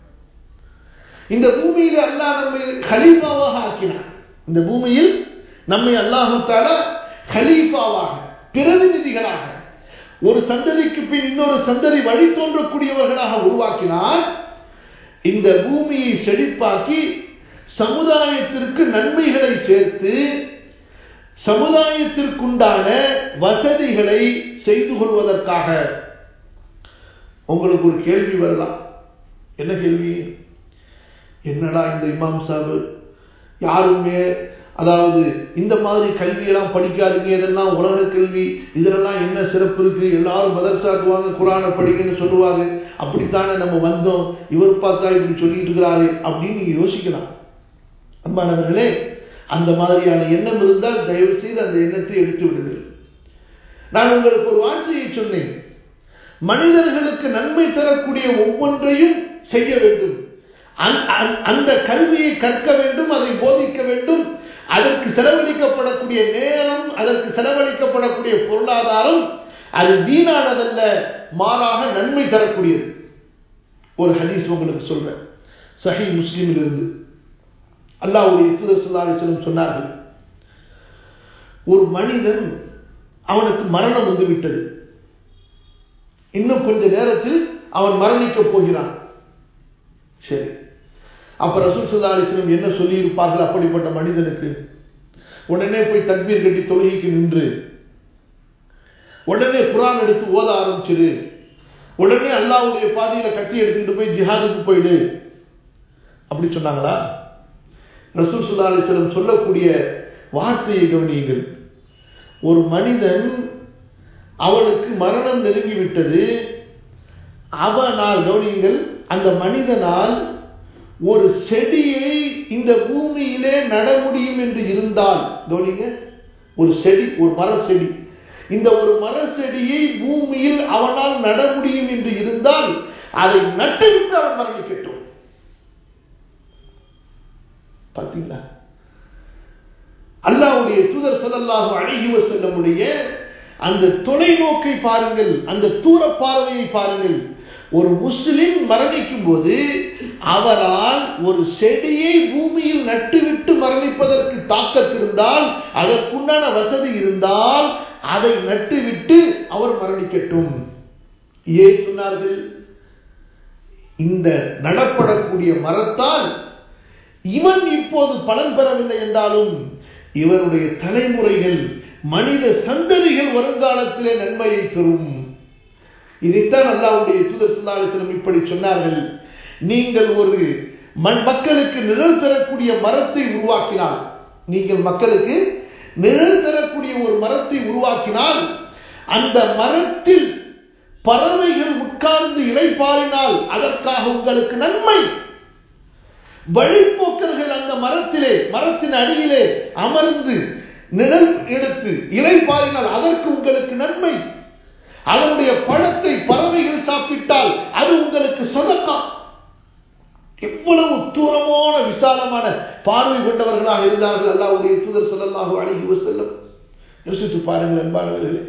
Speaker 1: இந்த பூமியில அல்லாஹ் நம்மை ஹலீஃபாவாக ஆக்கினான் இந்த பூமியில் நம்மை அல்லாஹால ஹலீஃபாவாக பிரதிநிதிகளாக ஒரு சந்ததிக்கு பின் இன்னொரு சந்ததி வழி தோன்றக்கூடியவர்களாக உருவாக்கினால் இந்த பூமியை செழிப்பாக்கி சமுதாயத்திற்கு நன்மைகளை சேர்த்து சமுதாயத்திற்குண்டான வசதிகளை செய்து கொள்வதற்காக உங்களுக்கு ஒரு கேள்வி வரலாம் என்ன கேள்வி என்னடா இந்த இமாம் சாபு யாருமே அதாவது இந்த மாதிரி கல்வியெல்லாம் படிக்காதீங்க இதெல்லாம் உலக கல்வி இதெல்லாம் என்ன சிறப்பு இருக்கு எல்லாரும் மதர்சாக்குவாங்க குரானை படிக்கன்னு சொல்லுவாங்க அப்படித்தானே நம்ம வந்தோம் இவர் பார்த்தா இப்படி சொல்லிட்டு இருக்கிறாரு அப்படின்னு நீங்க யோசிக்கலாம் அன்பானவர்களே அந்த மாதிரியான எண்ணம் இருந்தால் தயவு செய்து அந்த எண்ணத்தை எடுத்து விடுங்கள் நான் உங்களுக்கு ஒரு வார்த்தையை சொன்னேன் மனிதர்களுக்கு நன்மை தரக்கூடிய ஒவ்வொன்றையும் செய்ய வேண்டும் அந்த கல்வியை கற்க வேண்டும் அதை போதிக்க வேண்டும் அதற்கு செலவழிக்கப்படக்கூடிய நேரம் அதற்கு செலவழிக்கப்படக்கூடிய பொருளாதாரம் அது வீணானதல்ல மாறாக நன்மை தரக்கூடியது ஒரு ஹதீஸ் உங்களுக்கு சொல்றேன் சஹி முஸ்லீமில் இருந்து அல்லாவுடைய தூதர் சுல்லாசலம் சொன்னார்கள் ஒரு மனிதன் அவனுக்கு மரணம் வந்து விட்டது இன்னும் கொஞ்ச நேரத்தில் அவன் மரணிக்க போகிறான் சரி அப்ப ரசூல் சுல்லா அலிஸ்லம் என்ன சொல்லி இருப்பார்கள் அப்படிப்பட்ட மனிதனுக்கு உடனே போய் தக்பீர் கட்டி தொழுகைக்கு நின்று உடனே குரான் எடுத்து ஓத ஆரம்பிச்சிரு உடனே அல்லாவுடைய பாதையில கட்டி எடுத்துட்டு போய் ஜிஹாதுக்கு போயிடு அப்படி சொன்னாங்களா ரசூல் சுல்லா அலிஸ்லம் சொல்லக்கூடிய வார்த்தையை கவனியுங்கள் ஒரு மனிதன் அவனுக்கு மரணம் நெருங்கிவிட்டது அவனால் கவனியுங்கள் அந்த மனிதனால் ஒரு செடியை இந்த பூமியிலே நட முடியும் என்று இருந்தால் கவனிங்க ஒரு செடி ஒரு மர செடி இந்த ஒரு மர செடியை பூமியில் அவனால் நட முடியும் என்று இருந்தால் அதை நட்டுவிட்டு அவன் மரணிக்கட்டும் பார்த்தீங்களா அல்லாவுடைய தூதர் செல்லல்லாக அழகி செல்லமுடைய அந்த தொலைநோக்கை பாருங்கள் அந்த தூர பார்வையை பாருங்கள் ஒரு முஸ்லிம் மரணிக்கும் போது அவரால் ஒரு செடியை பூமியில் நட்டுவிட்டு மரணிப்பதற்கு தாக்கத்திருந்தால் அதற்குண்டான வசதி இருந்தால் அதை நட்டுவிட்டு அவர் மரணிக்கட்டும் ஏன் சொன்னார்கள் இந்த நடப்படக்கூடிய மரத்தால் இவன் இப்போது பலன் பெறவில்லை என்றாலும் இவருடைய தலைமுறைகள் மனித சந்ததிகள் வருங்காலத்திலே நன்மையை பெறும் இதைத்தான் அல்லாவுடைய தூதர் சுல்லாலிசனம் இப்படி சொன்னார்கள் நீங்கள் ஒரு மக்களுக்கு நிழல் தரக்கூடிய மரத்தை உருவாக்கினால் நீங்கள் மக்களுக்கு நிழல் தரக்கூடிய ஒரு மரத்தை உருவாக்கினால் அந்த மரத்தில் பறவைகள் உட்கார்ந்து இலைப்பாரினால் அதற்காக உங்களுக்கு நன்மை வழிபோக்கர்கள் அந்த மரத்திலே மரத்தின் அடியிலே அமர்ந்து நிழல் எடுத்து இலை பாரினால் அதற்கு உங்களுக்கு நன்மை அதனுடைய பழத்தை பறவைகள் சாப்பிட்டால் அது உங்களுக்கு சொதக்கம் எவ்வளவு தூரமான விசாலமான பார்வை கொண்டவர்களாக இருந்தார்கள் அல்லாவுடைய தூதர் சொல்லலாக அழகி செல்லும் யோசித்து பாருங்கள் அன்பானவர்களே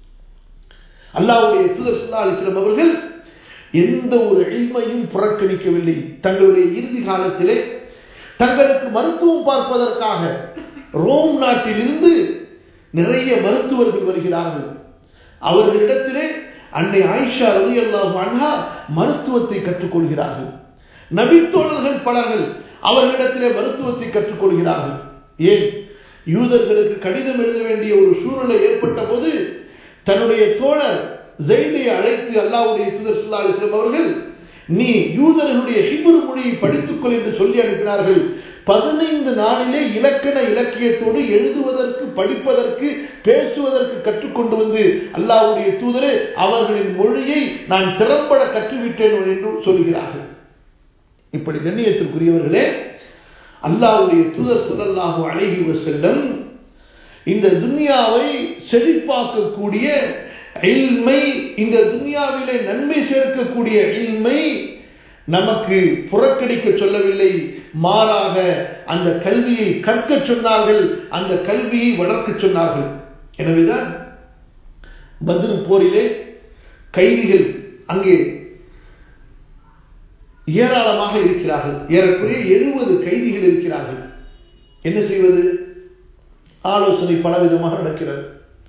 Speaker 1: அல்லாவுடைய தூதர் சொல்லா அலிஸ்லம் அவர்கள் எந்த ஒரு எளிமையும் புறக்கணிக்கவில்லை தங்களுடைய இறுதி காலத்திலே தங்களுக்கு மருத்துவம் பார்ப்பதற்காக ரோம் நாட்டிலிருந்து நிறைய மருத்துவர்கள் வருகிறார்கள் அவர்களிடத்திலே அன்னை ஆயிஷா ரவி அல்லாஹ் அன்ஹா மருத்துவத்தை கற்றுக்கொள்கிறார்கள் நபித்தோழர்கள் பலர்கள் அவர்களிடத்திலே மருத்துவத்தை கற்றுக்கொள்கிறார்கள் ஏன் யூதர்களுக்கு கடிதம் எழுத வேண்டிய ஒரு சூழ்நிலை ஏற்பட்ட போது தன்னுடைய தோழர் ஜெயிலை அழைத்து அல்லாவுடைய தூதர் சுல்லா அலிஸ்லாம் அவர்கள் நீ யூதர்களுடைய ஹிப்ரு மொழியை படித்துக்கொள் என்று சொல்லி அனுப்பினார்கள் பதினைந்து நாளிலே இலக்கண இலக்கியத்தோடு எழுதுவதற்கு படிப்பதற்கு பேசுவதற்கு கற்றுக்கொண்டு வந்து அல்லாவுடைய தூதரே அவர்களின் மொழியை நான் திறம்பட கற்றுவிட்டேன் என்று சொல்கிறார்கள் இப்படி கண்ணியத்திற்குரியவர்களே அல்லாவுடைய தூதர் சொல்லல்லாஹு அழகி செல்லம் இந்த துன்யாவை செழிப்பாக்கக்கூடிய இல்மை இந்த துன்யாவிலே நன்மை சேர்க்கக்கூடிய இல்மை நமக்கு புறக்கணிக்க சொல்லவில்லை மாறாக அந்த கல்வியை கற்க சொன்னார்கள் அந்த கல்வியை வளர்க்க சொன்னார்கள் எனவேதான் பத்ரு போரிலே கைதிகள் அங்கே ஏராளமாக இருக்கிறார்கள் ஏறக்குறைய எழுபது கைதிகள் இருக்கிறார்கள் என்ன செய்வது ஆலோசனை பலவிதமாக நடக்கிறது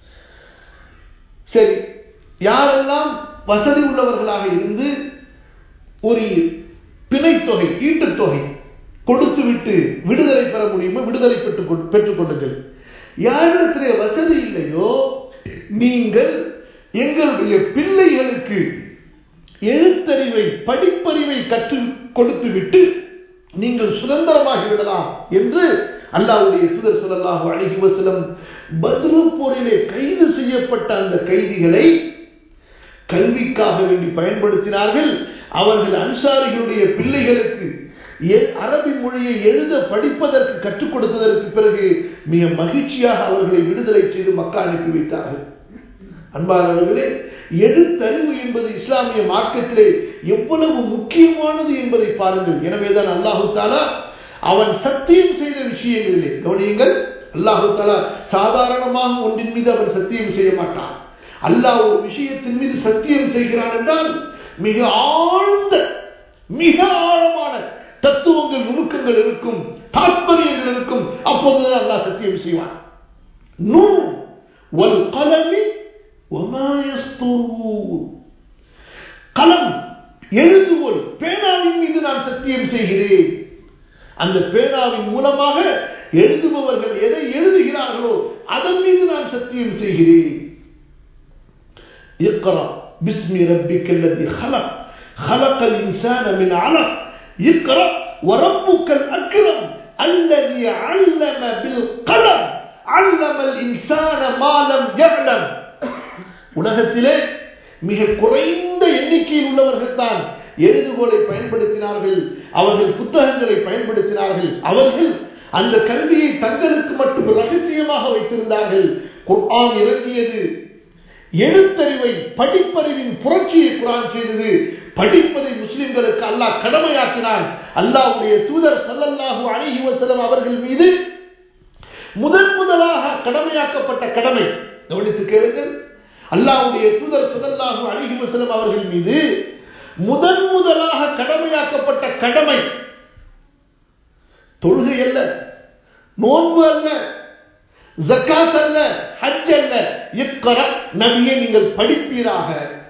Speaker 1: சரி யாரெல்லாம் வசதி உள்ளவர்களாக இருந்து ஒரு பிணைத்தொகை ஈட்டுத்தொகை கொடுத்து விட்டு விடுதலை பெற முடியுமோ விடுதலை பெற்றுக் பெற்றுக் கொள்ளுங்கள் யாரிடத்திலே வசதி இல்லையோ நீங்கள் எங்களுடைய பிள்ளைகளுக்கு எழுத்தறிவை படிப்பறிவை கற்றுக் கொடுத்து விட்டு நீங்கள் சுதந்திரமாகி விடலாம் என்று அல்லாஹ்வுடைய தூதர் ஸல்லல்லாஹு அலைஹி வஸல்லம் பத்ரு போரிலே கைது செய்யப்பட்ட அந்த கைதிகளை கல்விக்காக வேண்டி பயன்படுத்தினார்கள் அவர்கள் அன்சாரிகளுடைய பிள்ளைகளுக்கு எ- அரபி மொழியை எழுத படிப்பதற்கு கற்றுக் கொடுத்ததற்கு பிறகு மிக மகிழ்ச்சியாக அவர்களை விடுதலை செய்து மக்கா அனுப்பி வைத்தார்கள் அன்பானவர்களே எழுத்தறிவு என்பது இஸ்லாமிய மார்க்கத்திலே எவ்வளவு முக்கியமானது என்பதை பாருங்கள் எனவேதான் அல்லாஹு தாலா அவன் சத்தியம் செய்த விஷயங்களிலே கவனியுங்கள் அல்லாஹு தாலா சாதாரணமாக ஒன்றின் மீது அவன் சத்தியம் செய்ய மாட்டான் அல்லாஹ் ஒரு விஷயத்தின் மீது சத்தியம் செய்கிறான் என்றால் மிக ஆழ்ந்த மிக ஆழமான தத்துவங்கள் நுணுக்கங்கள் இருக்கும் தாற்பயங்கள் இருக்கும் அப்போதுதான் அல்லாஹ் சத்தியம் செய்வான் நூன் والقلم وما يسطرون கலம் எழுதுவோல் பேனாவின் மீது நான் சத்தியம் செய்கிறேன் அந்த பேனாவின் மூலமாக எழுதுபவர்கள் எதை எழுதுகிறார்களோ அதன் மீது நான் சத்தியம் செய்கிறேன் اقرأ باسم ربك الذي خلق خلق الإنسان من علق اقرأ وربك الأكرم الذي علم بالقلم علم الإنسان ما لم يعلم உலகத்திலே மிக குறைந்த எண்ணிக்கையில் உள்ளவர்கள் தான் எழுதுகோலை பயன்படுத்தினார்கள் அவர்கள் புத்தகங்களை பயன்படுத்தினார்கள் அவர்கள் அந்த கல்வியை தங்களுக்கு மட்டும் ரகசியமாக வைத்திருந்தார்கள் குர்ஆன் இறங்கியது எழுத்தறிவை படிப்பறிவின் புரட்சியை குரான் செய்தது படிப்பதை முஸ்லிம்களுக்கு அல்லாஹ் கடமையாக்கினான் அல்லாஹ்வுடைய தூதர் ஸல்லல்லாஹு அலைஹி வஸல்லம் அவர்கள் மீது முதன் முதலாக கடமையாக்கப்பட்ட கடமை கவனித்து கேளுங்கள் அல்லாஹ்வுடைய தூதர் ஸல்லல்லாஹு அலைஹி வஸல்லம் அவர்கள் மீது முதன் முதலாக கடமையாக்கப்பட்ட கடமை தொழுகை அல்ல நோன்பு அல்ல ஜக்காத் அல்ல ஹஜ் அல்ல இக்கர நபியை நீங்கள் படிப்பீராக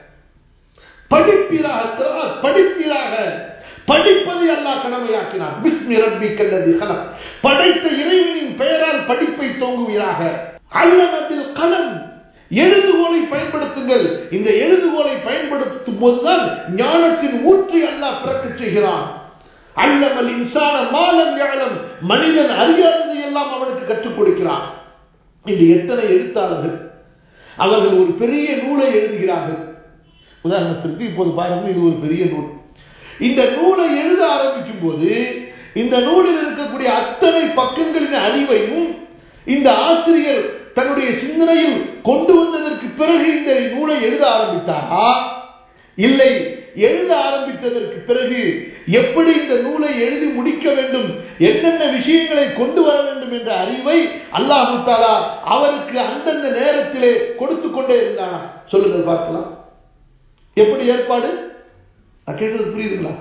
Speaker 1: படிப்பீராக கிராத் படிப்பீராக படிப்பதை அல்லாஹ் கடமையாக்கினார் பிஸ்மி ரப்பிக்கல் லதி கலக் படைத்த இறைவனின் பெயரால் படிப்பை தோங்குவீராக அல்லமத்தில் கலம் எழுதுகோலை பயன்படுத்துங்கள் இந்த எழுதுகோலை பயன்படுத்தும் போதுதான் ஞானத்தின் ஊற்றி அல்லாஹ் பிறக்கச் செய்கிறான் அல்லமல் இன்சான மாலம் ஞானம் மனிதன் அறியாததை எல்லாம் அவனுக்கு கற்றுக் கொடுக்கிறான் இன்று எத்தனை எழுத்தாளர்கள் அவர்கள் ஒரு பெரிய நூலை எழுதுகிறார்கள் உதாரணத்திற்கு இப்போது பாருங்கள் இது ஒரு பெரிய நூல் இந்த நூலை எழுத ஆரம்பிக்கும் போது இந்த நூலில் இருக்கக்கூடிய அத்தனை பக்கங்களின் அறிவையும் இந்த ஆசிரியர் தன்னுடைய சிந்தனையில் கொண்டு வந்ததற்கு பிறகு இந்த நூலை எழுத ஆரம்பித்தாரா இல்லை எழுத ஆரம்பித்ததற்கு பிறகு எப்படி இந்த நூலை எழுதி முடிக்க வேண்டும் என்னென்ன விஷயங்களை கொண்டு வர வேண்டும் என்ற அறிவை அல்லாஹு தாலா அவருக்கு அந்தந்த நேரத்திலே கொடுத்து கொண்டே இருந்தானா சொல்லுங்கள் பார்க்கலாம் எப்படி ஏற்பாடு நான் கேட்டது புரியுதுங்களா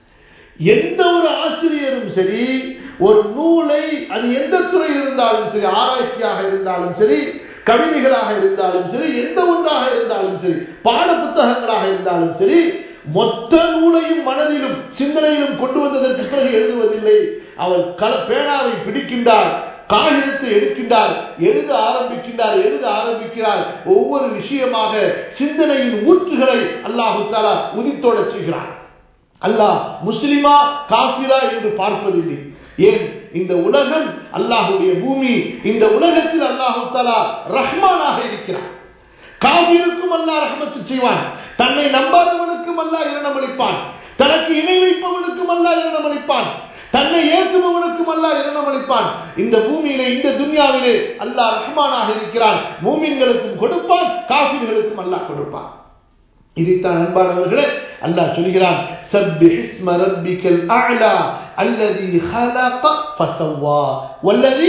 Speaker 1: எந்த ஒரு ஆசிரியரும் சரி ஒரு நூலை அது எந்த துறையில் இருந்தாலும் சரி ஆராய்ச்சியாக இருந்தாலும் சரி கவிதைகளாக இருந்தாலும் சரி எந்த ஒன்றாக இருந்தாலும் சரி பாட புத்தகங்களாக இருந்தாலும் சரி மொத்த நூலையும் மனதிலும் சிந்தனையிலும் கொண்டு வந்ததற்கு பிறகு எழுதுவதில்லை அவர் கல பேனாவை பிடிக்கின்றார் காகிதத்தை எடுக்கின்றார் எழுத ஆரம்பிக்கின்றார் எழுத ஆரம்பிக்கிறார் ஒவ்வொரு விஷயமாக சிந்தனையின் ஊற்றுகளை அல்லாஹு தாலா உதித்தோட செய்கிறார் அல்லாஹ் முஸ்லிமா காபிரா என்று பார்ப்பதில்லை ஏன் இந்த உலகம் அல்லாஹுடைய பூமி இந்த உலகத்தில் அல்லாஹு தாலா ரஹ்மானாக இருக்கிறார் காவிருக்கும் அல்லாஹ் ரஹமத்து செய்வான் தன்னை நம்பாதவனுக்கும் அல்லாஹ் இரணமளிப்பான் தனக்கு இணை வைப்பவனுக்கும் அல்லாஹ் இரணமளிப்பான் தன்னை ஏற்றுபவனுக்கும் அல்லாஹ் இரணமளிப்பான் இந்த பூமியிலே இந்த துன்யாவிலே அல்லாஹ் ரஹ்மானாக இருக்கிறான் மூமின்களுக்கும் கொடுப்பான் காபிர்களுக்கும் அல்லாஹ் கொடுப்பான் இதைத்தான் அன்பானவர்களே அல்லாஹ் சொல்கிறான் சப்பிஹ் இஸ்ம ரப்பிக்கல் அஅலா அல்லதி خلق فسوى والذي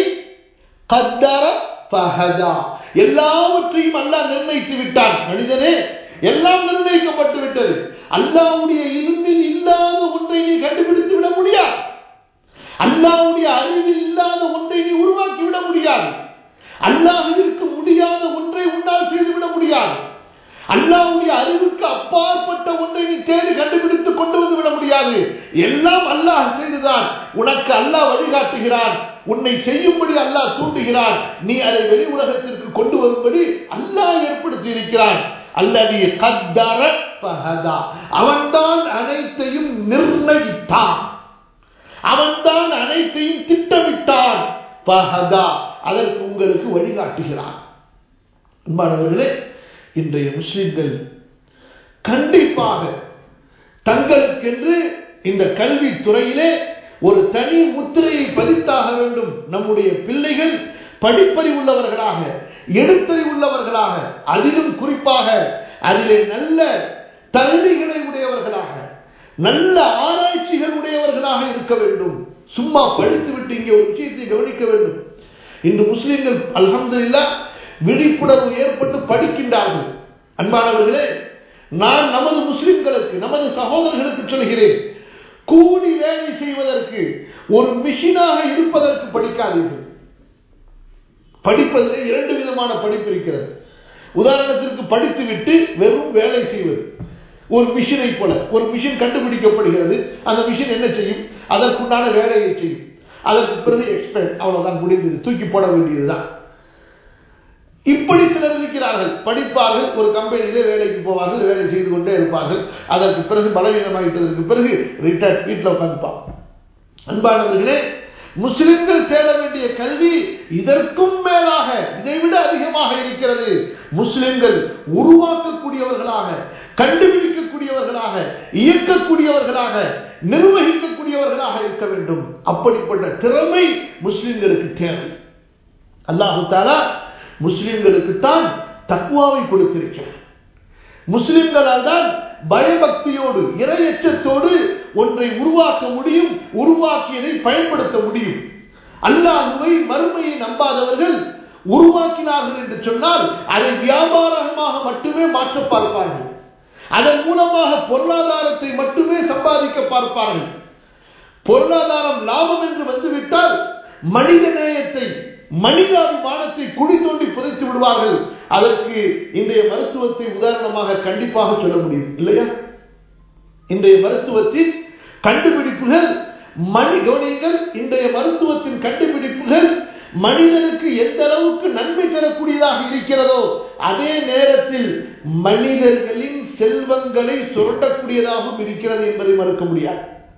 Speaker 1: قدر فهدى எல்லாவற்றையும் அல்லாஹ் நிர்ணயித்து விட்டான் மனிதனே எல்லாம் நிர்ணயிக்கப்பட்டு விட்டது அல்லாஹ்வுடைய இல்மில் இல்லாத ஒன்றை நீ கண்டுபிடித்து விட முடியாது அல்லாஹ்வுடைய அறிவில் இல்லாத ஒன்றை நீ உருவாக்கி விட முடியாது அல்லாஹ்விற்கு முடியாத ஒன்றை உன்னால் செய்துவிட முடியாது அல்லாவுடைய அறிவுக்கு அப்பாற்பட்ட ஒன்றை நீ தேடி கண்டுபிடித்து கொண்டு வந்து விட முடியாது எல்லாம் அல்லாஹ் செய்துதான் உனக்கு அல்லாஹ் வழிகாட்டுகிறான் உன்னை செய்யும்படி அல்லாஹ் தூண்டுகிறான் நீ அதை வெளி உலகத்திற்கு கொண்டு வரும்படி அல்லாஹ் ஏற்படுத்தி இருக்கிறான் அல்லது கத்தர பஹதா அவன்தான் அனைத்தையும் நிர்ணயித்தான் அவன்தான் அனைத்தையும் திட்டமிட்டான் ஃபஹதா அதற்கு உங்களுக்கு வழிகாட்டுகிறார் அன்பானவர்களே இன்றைய முஸ்லிம்கள் கண்டிப்பாக தங்களுக்கென்று இந்த கல்வி துறையிலே ஒரு தனி முத்திரையை பதித்தாக வேண்டும் நம்முடைய பிள்ளைகள் படிப்பறிவுள்ளவர்களாக எழுத்தறிவுள்ளவர்களாக அதிலும் குறிப்பாக அதிலே நல்ல தகுதிகளை உடையவர்களாக நல்ல ஆராய்ச்சிகள் உடையவர்களாக இருக்க வேண்டும் சும்மா படித்துவிட்டு இங்கே ஒரு விஷயத்தை கவனிக்க வேண்டும் இன்று முஸ்லிம்கள் அல்ஹம்துலில்லாஹ் விழிப்புணர்வு ஏற்பட்டு படிக்கின்றார்கள் அன்பானவர்களே நான் நமது முஸ்லிம்களுக்கு நமது சகோதரர்களுக்கு சொல்கிறேன் கூலி வேலை செய்வதற்கு ஒரு மிஷினாக இருப்பதற்கு படிக்காதீர்கள் படிப்பதிலே இரண்டு விதமான படிப்பு இருக்கிறது உதாரணத்திற்கு படித்துவிட்டு வெறும் வேலை செய்வது ஒரு மிஷினை போல ஒரு மிஷின் கண்டுபிடிக்கப்படுகிறது அந்த மிஷின் என்ன செய்யும் அதற்குண்டான வேலையை செய்யும் அதற்கு பிறகு எக்ஸ்பெக்ட் அவ்வளவுதான் முடிந்தது தூக்கி போட வேண்டியதுதான் இப்படி சிலர் இருக்கிறார்கள் படிப்பார்கள் ஒரு கம்பெனியிலே வேலைக்கு போவார்கள் வேலை செய்து கொண்டே இருப்பார்கள் அதற்கு பிறகு பலவீனமாகிட்டதற்கு பிறகு ரிட்டையர்ட் வீட்டில் உட்காந்துப்பான் அன்பானவர்களே முஸ்லிம்கள் தேட வேண்டிய கல்வி இதற்கும் மேலாக இதைவிட அதிகமாக இருக்கிறது முஸ்லிம்கள் உருவாக்கக்கூடியவர்களாக கண்டுபிடிக்கக்கூடியவர்களாக இயக்கக்கூடியவர்களாக நிர்வகிக்கக்கூடியவர்களாக இருக்க வேண்டும் அப்படிப்பட்ட திறமை முஸ்லிம்களுக்கு தேவை அல்லாஹு தாலா முஸ்லிம்களுக்கு தான் தக்குவாவை கொடுத்திருக்கிறார் முஸ்லிம்களால் தான் பயபக்தியோடு இரையச்சத்தோடு ஒன்றை உருவாக்க முடியும் உருவாக்கியதை பயன்படுத்த முடியும் அல்லாஹுவை மறுமையை நம்பாதவர்கள் உருவாக்கினார்கள் என்று சொன்னால் அதை வியாபாரமாக மட்டுமே மாற்ற பார்ப்பார்கள் அதன் மூலமாக பொருளாதாரத்தை மட்டுமே சம்பாதிக்க பார்ப்பார்கள் பொருளாதாரம் லாபம் என்று வந்துவிட்டால் மனித நேயத்தை மனிதாபிமானத்தை குழி தோண்டி புதைத்து விடுவார்கள் அதற்கு இன்றைய மருத்துவத்தை உதாரணமாக கண்டிப்பாக சொல்ல முடியும் இல்லையா இன்றைய மருத்துவத்தின் கண்டுபிடிப்புகள் மணி கவனியங்கள் இன்றைய மருத்துவத்தின் கண்டுபிடிப்புகள் மனிதனுக்கு எந்த அளவுக்கு நன்மை தரக்கூடியதாக இருக்கிறதோ அதே நேரத்தில் மனிதர்களின் செல்வங்களை சுரண்டக்கூடியதாகவும் இருக்கிறது என்பதை மறுக்க முடியாது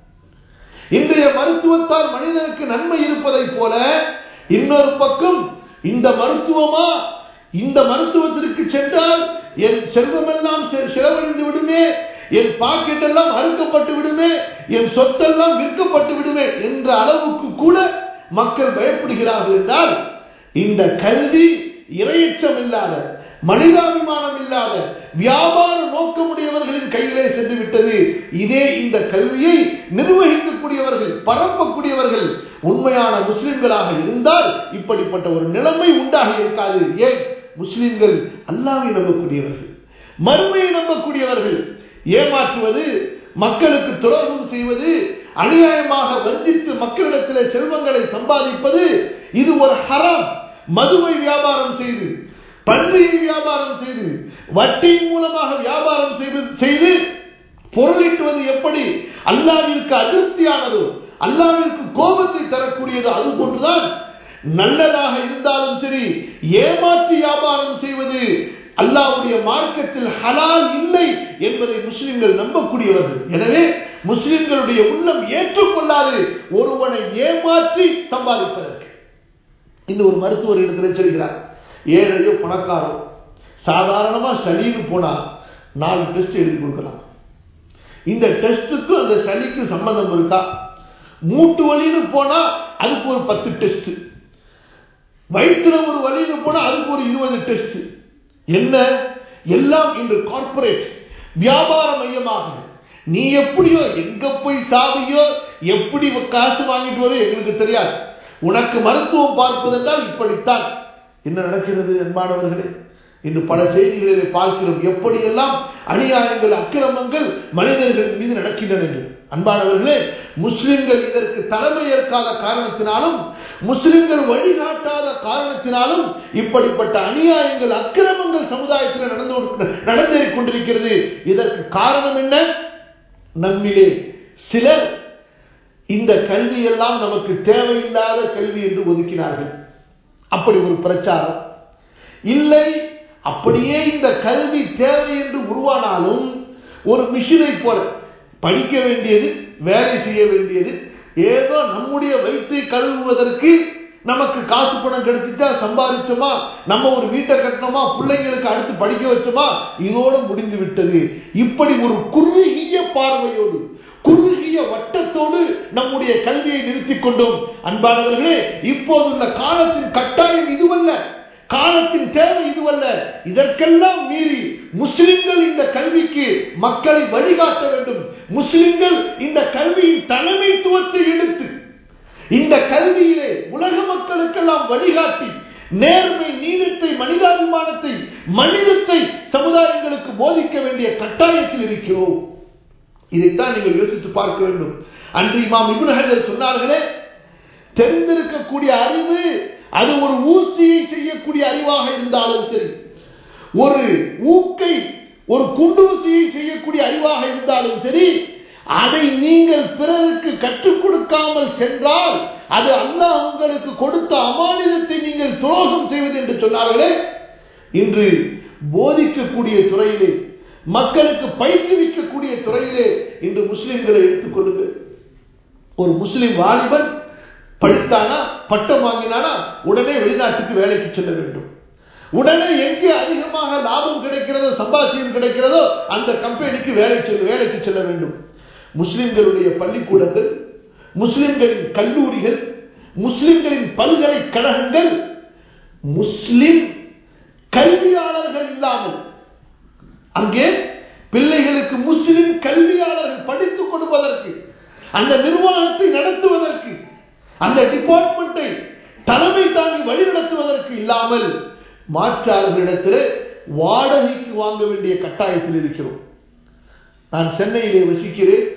Speaker 1: இன்றைய மருத்துவத்தால் மனிதனுக்கு நன்மை இருப்பதைப் போல இன்னொரு பக்கம் இந்த மருத்துவமா இந்த மருத்துவத்திற்கு சென்றால் என் செல்வமெல்லாம் செலவழிந்து விடுமே என் பாக்கெட் எல்லாம் அறுக்கப்பட்டு விடுமே என் சொத்தெல்லாம் விற்கப்பட்டு விடுமே என்ற அளவுக்கு கூட மக்கள் பயப்படுகிறார்கள் என்றால் இந்த கல்வி இரையச்சம் இல்லாத மனிதாபிமானம் இல்லாத வியாபார நோக்கமுடையவர்களின் கையிலே சென்று விட்டது இதே இந்த கல்வியை நிர்வகிக்கக்கூடியவர்கள் பரப்பக்கூடியவர்கள் உண்மையான முஸ்லிம்களாக இருந்தால் இப்படிப்பட்ட ஒரு நிலைமை உண்டாக இருக்காது ஏன் முஸ்லிம்கள் அல்லாவை நம்பக்கூடியவர்கள் மறுமையை நம்பக்கூடியவர்கள் ஏமாற்றுவது மக்களுக்கு துரோகம் செய்வது அநியாயமாக வஞ்சித்து மக்களிடத்தில் செல்வங்களை சம்பாதிப்பது இது ஒரு ஹராம் மதுவை வியாபாரம் செய்து பன்றியை வியாபாரம் செய்து வட்டியின் மூலமாக வியாபாரம் செய்து பொருளீட்டுவது எப்படி அல்லாவிற்கு அதிருப்தியானதோ அல்லாவிற்கு கோபத்தை தரக்கூடியதோ அது போன்றுதான் நல்லதாக இருந்தாலும் சரி ஏமாற்றி வியாபாரம் செய்வது அல்லாவுடைய மார்க்கத்தில் ஹலால் இல்லை என்பதை முஸ்லிம்கள் நம்பக்கூடியவர்கள் எனவே முஸ்லிம்களுடைய உள்ளம் ஏற்றுக்கொள்ளாது ஒருவனை ஏமாற்றி சம்பாதிப்பதற்கு இந்த ஒரு மருத்துவர் இடத்துல சொல்கிறார் ஏழையோ பணக்காரோ சாதாரணமா சளின்னு போனா நாலு டெஸ்ட் எழுதி கொடுக்கலாம் இந்த டெஸ்டுக்கு அந்த சளிக்கு சம்பந்தம் இருக்கா மூட்டு வலின்னு போனா அதுக்கு ஒரு பத்து டெஸ்ட் வயிற்றுல ஒரு வலின்னு போனா அதுக்கு ஒரு இருபது டெஸ்ட் என்ன எல்லாம் இன்று கார்பரேட் வியாபார மையமாக நீ எப்படியோ எங்க போய் சாவியோ எப்படி காசு வாங்கிட்டு வரோ எங்களுக்கு தெரியாது உனக்கு மருத்துவம் பார்ப்பதென்றால் இப்படித்தான் என்ன நடக்கிறது அன்பானவர்களே இன்று பல செய்திகளிலே பார்க்கிறோம் எப்படியெல்லாம் அநியாயங்கள் அக்கிரமங்கள் மனிதர்கள் மீது நடக்கின்றன என்று அன்பானவர்களே முஸ்லிம்கள் இதற்கு தலைமை ஏற்காத காரணத்தினாலும் முஸ்லிம்கள் வழிகாட்டாத காரணத்தினாலும் இப்படிப்பட்ட அநியாயங்கள் அக்கிரமங்கள் சமுதாயத்தில் நடந்து நடந்தேறிக் கொண்டிருக்கிறது இதற்கு காரணம் என்ன நம்மிலே சிலர் இந்த கல்வி எல்லாம் நமக்கு தேவையில்லாத கல்வி என்று ஒதுக்கினார்கள் அப்படி ஒரு பிரச்சாரம் இல்லை அப்படியே இந்த கல்வி தேவை என்று உருவானாலும் ஒரு மிஷினை போல படிக்க வேண்டியது வேலை செய்ய வேண்டியது ஏதோ நம்முடைய வயிற்றை கழுவுவதற்கு நமக்கு காசு பணம் கிடைச்சிட்டா சம்பாதிச்சோமா நம்ம ஒரு வீட்டை கட்டினோமா பிள்ளைங்களுக்கு அடுத்து படிக்க வச்சோமா இதோட முடிந்து விட்டது இப்படி ஒரு குறுகிய பார்வையோடு குறுகிய வட்டத்தோடு நம்முடைய கல்வியை நிறுத்திக் கொண்டோம் அன்பானவர்களே இப்போதுள்ள காலத்தின் கட்டாயம் இதுவல்ல காலத்தின் தேவை இதுவல்ல இதற்கெல்லாம் மீறி முஸ்லிம்கள் இந்த கல்விக்கு மக்களை வழிகாட்ட வேண்டும் முஸ்லிம்கள் இந்த கல்வியின் தலைமைத்துவத்தை எடுத்து இந்த கல்வியிலே உலக மக்களுக்கெல்லாம் வழிகாட்டி நேர்மை நீதத்தை மனிதாபிமானத்தை மனிதத்தை சமுதாயங்களுக்கு போதிக்க வேண்டிய கட்டாயத்தில் இருக்கிறோம் இதைத்தான் நீங்கள் யோசித்து பார்க்க வேண்டும் அன்று இமாம் இபுன் ஹஜர் சொன்னார்களே தெரிந்திருக்கக்கூடிய அறிவு அது ஒரு ஊசியை செய்யக்கூடிய அறிவாக இருந்தாலும் சரி ஒரு ஊக்கை ஒரு குண்டூசியை செய்யக்கூடிய அறிவாக இருந்தாலும் சரி அதை நீங்கள் பிறருக்கு கற்றுக் கொடுக்காமல் சென்றால் அது அல்லாஹ் உங்களுக்கு கொடுத்த அமானிதத்தை நீங்கள் துரோகம் செய்வது என்று சொன்னார்களே இன்று போதிக்கக்கூடிய துறையிலே மக்களுக்கு பயிற்றுவிக்கக்கூடிய துறையிலே இன்று முஸ்லிம்களை எடுத்துக் கொள்ளுங்கள் ஒரு முஸ்லிம் வாலிபன் படித்தானா பட்டம் வாங்கினானா உடனே வெளிநாட்டுக்கு வேலைக்கு செல்ல வேண்டும் உடனே எங்கே அதிகமாக லாபம் கிடைக்கிறதோ சம்பாத்தியம் கிடைக்கிறதோ அந்த கம்பெனிக்கு வேலை செல்ல வேலைக்கு செல்ல வேண்டும் முஸ்லிம்களுடைய பள்ளிக்கூடங்கள் முஸ்லிம்களின் கல்லூரிகள் முஸ்லிம்களின் பல்கலைக்கழகங்கள் முஸ்லிம் கல்வியாளர்கள் இல்லாமல் அங்கே பிள்ளைகளுக்கு முஸ்லிம் கல்வியாளர்கள் படித்துக் கொடுப்பதற்கு அந்த நிர்வாகத்தை நடத்துவதற்கு அந்த டிபார்ட்மெண்ட்டை தலைமை தாங்கி வழிநடத்துவதற்கு இல்லாமல் மாற்றாளர்களிடத்தில் வாடகைக்கு வாங்க வேண்டிய கட்டாயத்தில் இருக்கிறோம் நான் சென்னையிலே வசிக்கிறேன்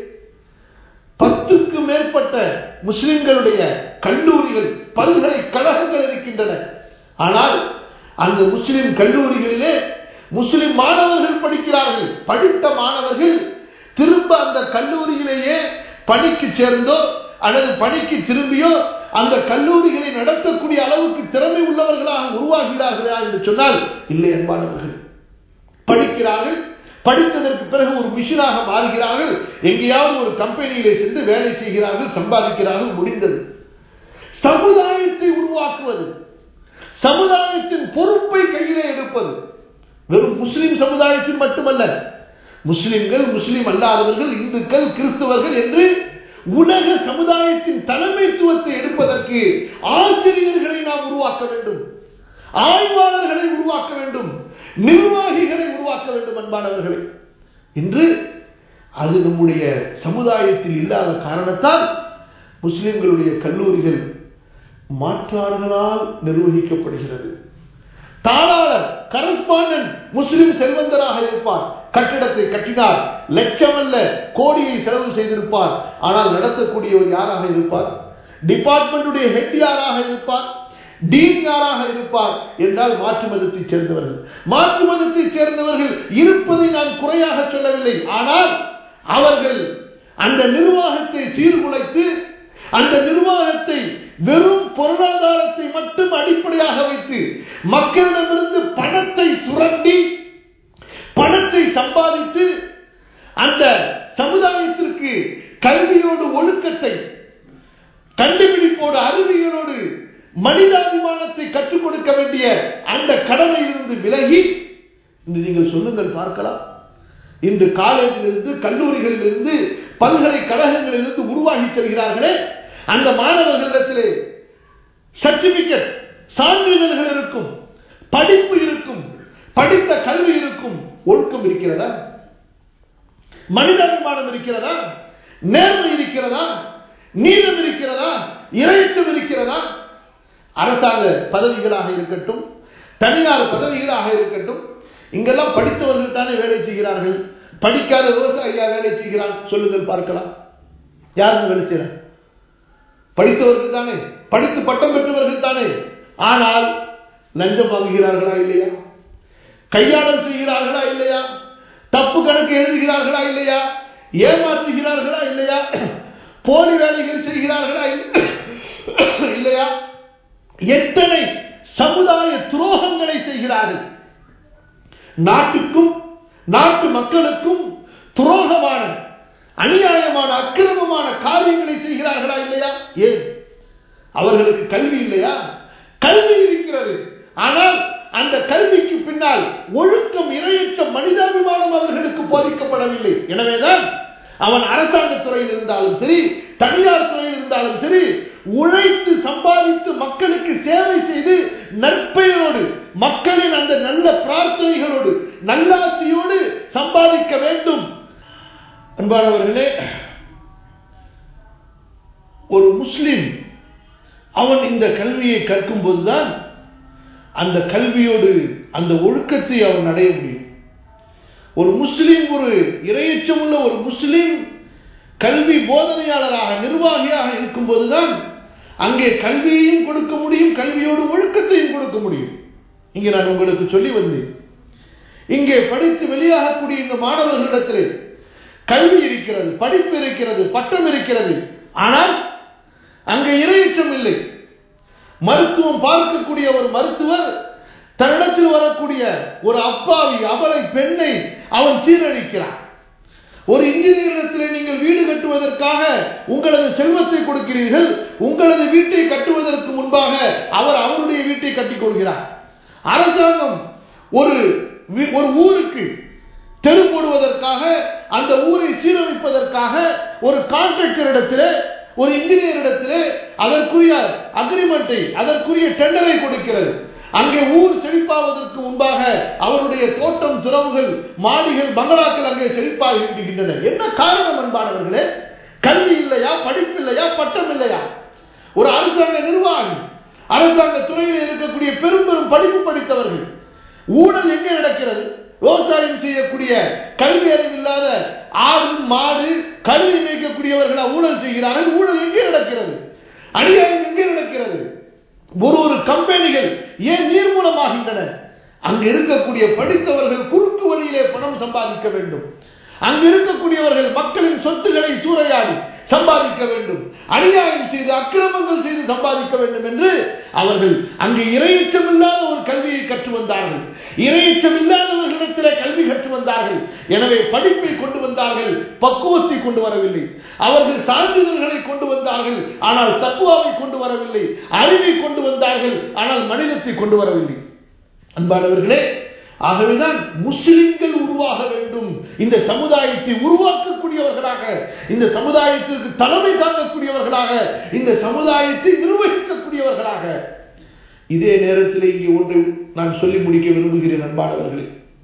Speaker 1: பத்துக்கு மேற்பட்ட முஸ்லிம்களுடைய கல்லூரிகள் பல்கலைக்கழகங்கள் இருக்கின்றன ஆனால் அந்த முஸ்லிம் கல்லூரிகளிலே முஸ்லிம் மாணவர்கள் படிக்கிறார்கள் படித்த மாணவர்கள் திரும்ப அந்த கல்லூரியிலேயே பணிக்கு சேர்ந்தோ அல்லது பணிக்கு திரும்பியோ அந்த கல்லூரிகளை நடத்தக்கூடிய அளவுக்கு திறமை உள்ளவர்களாக உருவாகிறார்களா என்று சொன்னால் இல்லை என்பானவர்கள் படிக்கிறார்கள் படித்ததற்கு பிறகு ஒரு மிஷினாக மாறுகிறார்கள் எங்கேயாவது ஒரு கம்பெனியிலே சென்று வேலை செய்கிறார்கள் சம்பாதிக்கிறார்கள் முடிந்தது சமுதாயத்தை உருவாக்குவது சமுதாயத்தின் பொறுப்பை கையிலே எடுப்பது வெறும் முஸ்லிம் சமுதாயத்தில் மட்டுமல்ல முஸ்லிம்கள் முஸ்லிம் அல்லாதவர்கள் இந்துக்கள் கிறிஸ்தவர்கள் என்று உலக சமுதாயத்தின் தலைமைத்துவத்தை எடுப்பதற்கு ஆசிரியர்களை நாம் உருவாக்க வேண்டும் ஆய்வாளர்களை உருவாக்க வேண்டும் நிர்வாகிகளை உருவாக்க வேண்டும் அன்பானவர்களை இன்று அது நம்முடைய சமுதாயத்தில் இல்லாத காரணத்தால் முஸ்லிம்களுடைய கல்லூரிகள் மாற்றார்களால் நிர்வகிக்கப்படுகிறது தாளாளர் கரஸ்பாண்டன்ட் முஸ்லிம் செல்வந்தராக இருப்பார் கட்டிடத்தை கட்டினார் லட்சம் அல்ல கோடியை செலவு செய்திருப்பார் ஆனால் நடத்தக்கூடியவர் யாராக இருப்பார் டிபார்ட்மெண்டுடைய ஹெட் யாராக இருப்பார் டீன் யாராக இருப்பார் என்றால் மாற்று மதத்தைச் சேர்ந்தவர்கள் மாற்று மதத்தைச் சேர்ந்தவர்கள் இருப்பதை நான் குறையாக சொல்லவில்லை ஆனால் அவர்கள் அந்த நிர்வாகத்தை சீர்குலைத்து அந்த நிர்வாகத்தை வெறும் பொருளாதாரத்தை மட்டும் அடிப்படையாக வைத்து மக்களிடமிருந்து பணத்தை சுரண்டி பணத்தை சம்பாதித்து அந்த சமுதாயத்திற்கு கல்வியோடு ஒழுக்கத்தை கண்டுபிடிப்போடு அறிவியலோடு மனிதாபிமானத்தை கற்றுக் கொடுக்க வேண்டிய அந்த கடமையிலிருந்து விலகி இன்று நீங்கள் சொல்லுங்கள் பார்க்கலாம் இன்று காலேஜிலிருந்து கல்லூரிகளிலிருந்து பல்கலைக்கழகங்களிலிருந்து உருவாகி செல்கிறார்களே அந்த மாணவர்களிடத்திலே சர்டிபிகேட் சான்றிதழ்கள் இருக்கும் படிப்பு இருக்கும் படித்த கல்வி இருக்கும் ஒழுக்கம் இருக்கிறதா மனிதாபிமானம் இருக்கிறதா நேர்மை இருக்கிறதா நீதம் இருக்கிறதா இறைச்சம் இருக்கிறதா அரசாங்க பதவிகளாக இருக்கட்டும் தனியார் பதவிகளாக இருக்கட்டும் இங்கெல்லாம் படித்தவர்கள் தானே வேலை செய்கிறார்கள் படிக்காத விவசாயியா வேலை செய்கிறான் சொல்லுங்கள் பார்க்கலாம் யாருங்க வேலை செய்யறாங்க படித்தவர்கள் தானே படித்து பட்டம் பெற்றவர்கள் தானே ஆனால் லஞ்சம் வாங்குகிறார்களா இல்லையா கையாடல் செய்கிறார்களா இல்லையா தப்பு கணக்கு எழுதுகிறார்களா இல்லையா ஏமாற்றுகிறார்களா இல்லையா போலி வேலைகள் செய்கிறார்களா இல்லையா எத்தனை சமுதாய துரோகங்களை செய்கிறார்கள் நாட்டுக்கும் நாட்டு மக்களுக்கும் துரோகமான அநியாயமான அக்கிரமமான காரியங்களை செய்கிறார்களா இல்லையா ஏன் அவர்களுக்கு கல்வி இல்லையா கல்வி இருக்கிறது ஆனால் அந்த கல்விக்கு பின்னால் ஒழுக்கம் இரையற்ற மனிதாபிமானம் அவர்களுக்கு போதிக்கப்படவில்லை எனவேதான் அவன் அரசாங்க துறையில் இருந்தாலும் சரி தனியார் துறையில் இருந்தாலும் சரி உழைத்து சம்பாதித்து மக்களுக்கு சேவை செய்து நற்பெயரோடு மக்களின் அந்த நல்ல பிரார்த்தனைகளோடு நல்லாசியோடு சம்பாதிக்க வேண்டும் அன்பானவர்களே ஒரு முஸ்லிம் அவன் இந்த கல்வியை கற்கும் போதுதான் அந்த கல்வியோடு அந்த ஒழுக்கத்தை அவன் அடைய முடியும் ஒரு முஸ்லிம் ஒரு இரையச்சமுள்ள ஒரு முஸ்லிம் கல்வி போதனையாளராக நிர்வாகியாக இருக்கும் போதுதான் அங்கே கல்வியையும் கொடுக்க முடியும் கல்வியோடு ஒழுக்கத்தையும் கொடுக்க முடியும் இங்கே நான் உங்களுக்கு சொல்லி வந்தேன் இங்கே படித்து வெளியாகக்கூடிய இந்த மாணவர்களிடத்தில் கல்வி இருக்கிறது படிப்பு இருக்கிறது பட்டம் இருக்கிறது ஆனால் அங்கே இரையச்சம் இல்லை மருத்துவம் பார்க்கக்கூடிய ஒரு மருத்துவர் தன்னிடத்தில் வரக்கூடிய ஒரு அப்பாவி அவரை பெண்ணை அவன் சீரழிக்கிறான் ஒரு இன்ஜினியரிடத்திலே நீங்கள் வீடு கட்டுவதற்காக உங்களது செல்வத்தை கொடுக்கிறீர்கள் உங்களது வீட்டை கட்டுவதற்கு முன்பாக அவர் அவருடைய வீட்டை கட்டிக் கொள்கிறார் அரசாங்கம் ஒரு ஒரு ஊருக்கு தெரு போடுவதற்காக அந்த ஊரை சீரமைப்பதற்காக ஒரு கான்ட்ராக்டரிடத்திலே ஒரு இன்ஜினியரிடத்திலே அதற்குரிய அக்ரிமெண்டை அதற்குரிய டெண்டரை கொடுக்கிறது அங்கே ஊர் செழிப்பாவதற்கு முன்பாக அவருடைய தோட்டம் துறவுகள் மாடிகள் பங்களாக்கள் அங்கே செழிப்பாக இருக்கின்றன என்ன காரணம் அன்பானவர்களே கல்வி இல்லையா படிப்பு இல்லையா பட்டம் இல்லையா ஒரு அரசாங்க நிர்வாகி அரசாங்க துறையில் இருக்கக்கூடிய பெரும் பெரும் படிப்பு படித்தவர்கள் ஊழல் எங்கே நடக்கிறது விவசாயம் செய்யக்கூடிய கல்வி அறிவில்லாத ஆடு மாடு கல்வி மேய்க்கக்கூடியவர்களா ஊழல் செய்கிறார்கள் ஊழல் எங்கே நடக்கிறது அநியாயம் எங்கே நடக்கிறது ஒரு ஒரு கம்பெனிகள் ஏன் நீர்மூலமாகின்றன அங்கு இருக்கக்கூடிய படித்தவர்கள் குறுக்கு வழியிலே பணம் சம்பாதிக்க வேண்டும் அங்கு இருக்கக்கூடியவர்கள் மக்களின் சொத்துக்களை சூறையாடி சம்பாதிக்க வேண்டும் அநியாயம் செய்து அக்கிரமங்கள் செய்து சம்பாதிக்க வேண்டும் என்று அவர்கள் அங்கு இரையச்சம் இல்லாத ஒரு கல்வியை கற்று வந்தார்கள் இரையச்சம் இல்லாதவர்களிடத்தில் கல்வி கற்று வந்தார்கள் எனவே படிப்பை கொண்டு வந்தார்கள் பக்குவத்தை கொண்டு வரவில்லை அவர்கள் சான்றிதழ்களை கொண்டு வந்தார்கள் ஆனால் தக்குவாவை கொண்டு வரவில்லை அறிவை கொண்டு வந்தார்கள் ஆனால் மனிதத்தை கொண்டு வரவில்லை அன்பானவர்களே ஆகவேதான் முஸ்லிம்கள் உருவாக வேண்டும் இந்த சமுதாயத்தை உருவாக்கக்கூடியவர்களாக இந்த சமுதாயத்திற்கு தலைமை தாங்கக்கூடியவர்களாக இந்த சமுதாயத்தை நிர்வகிக்கக்கூடியவர்களாக இதே நேரத்தில் இங்கே ஒன்றை நான் சொல்லி முடிக்க விரும்புகிறேன் அன்பானவர்களே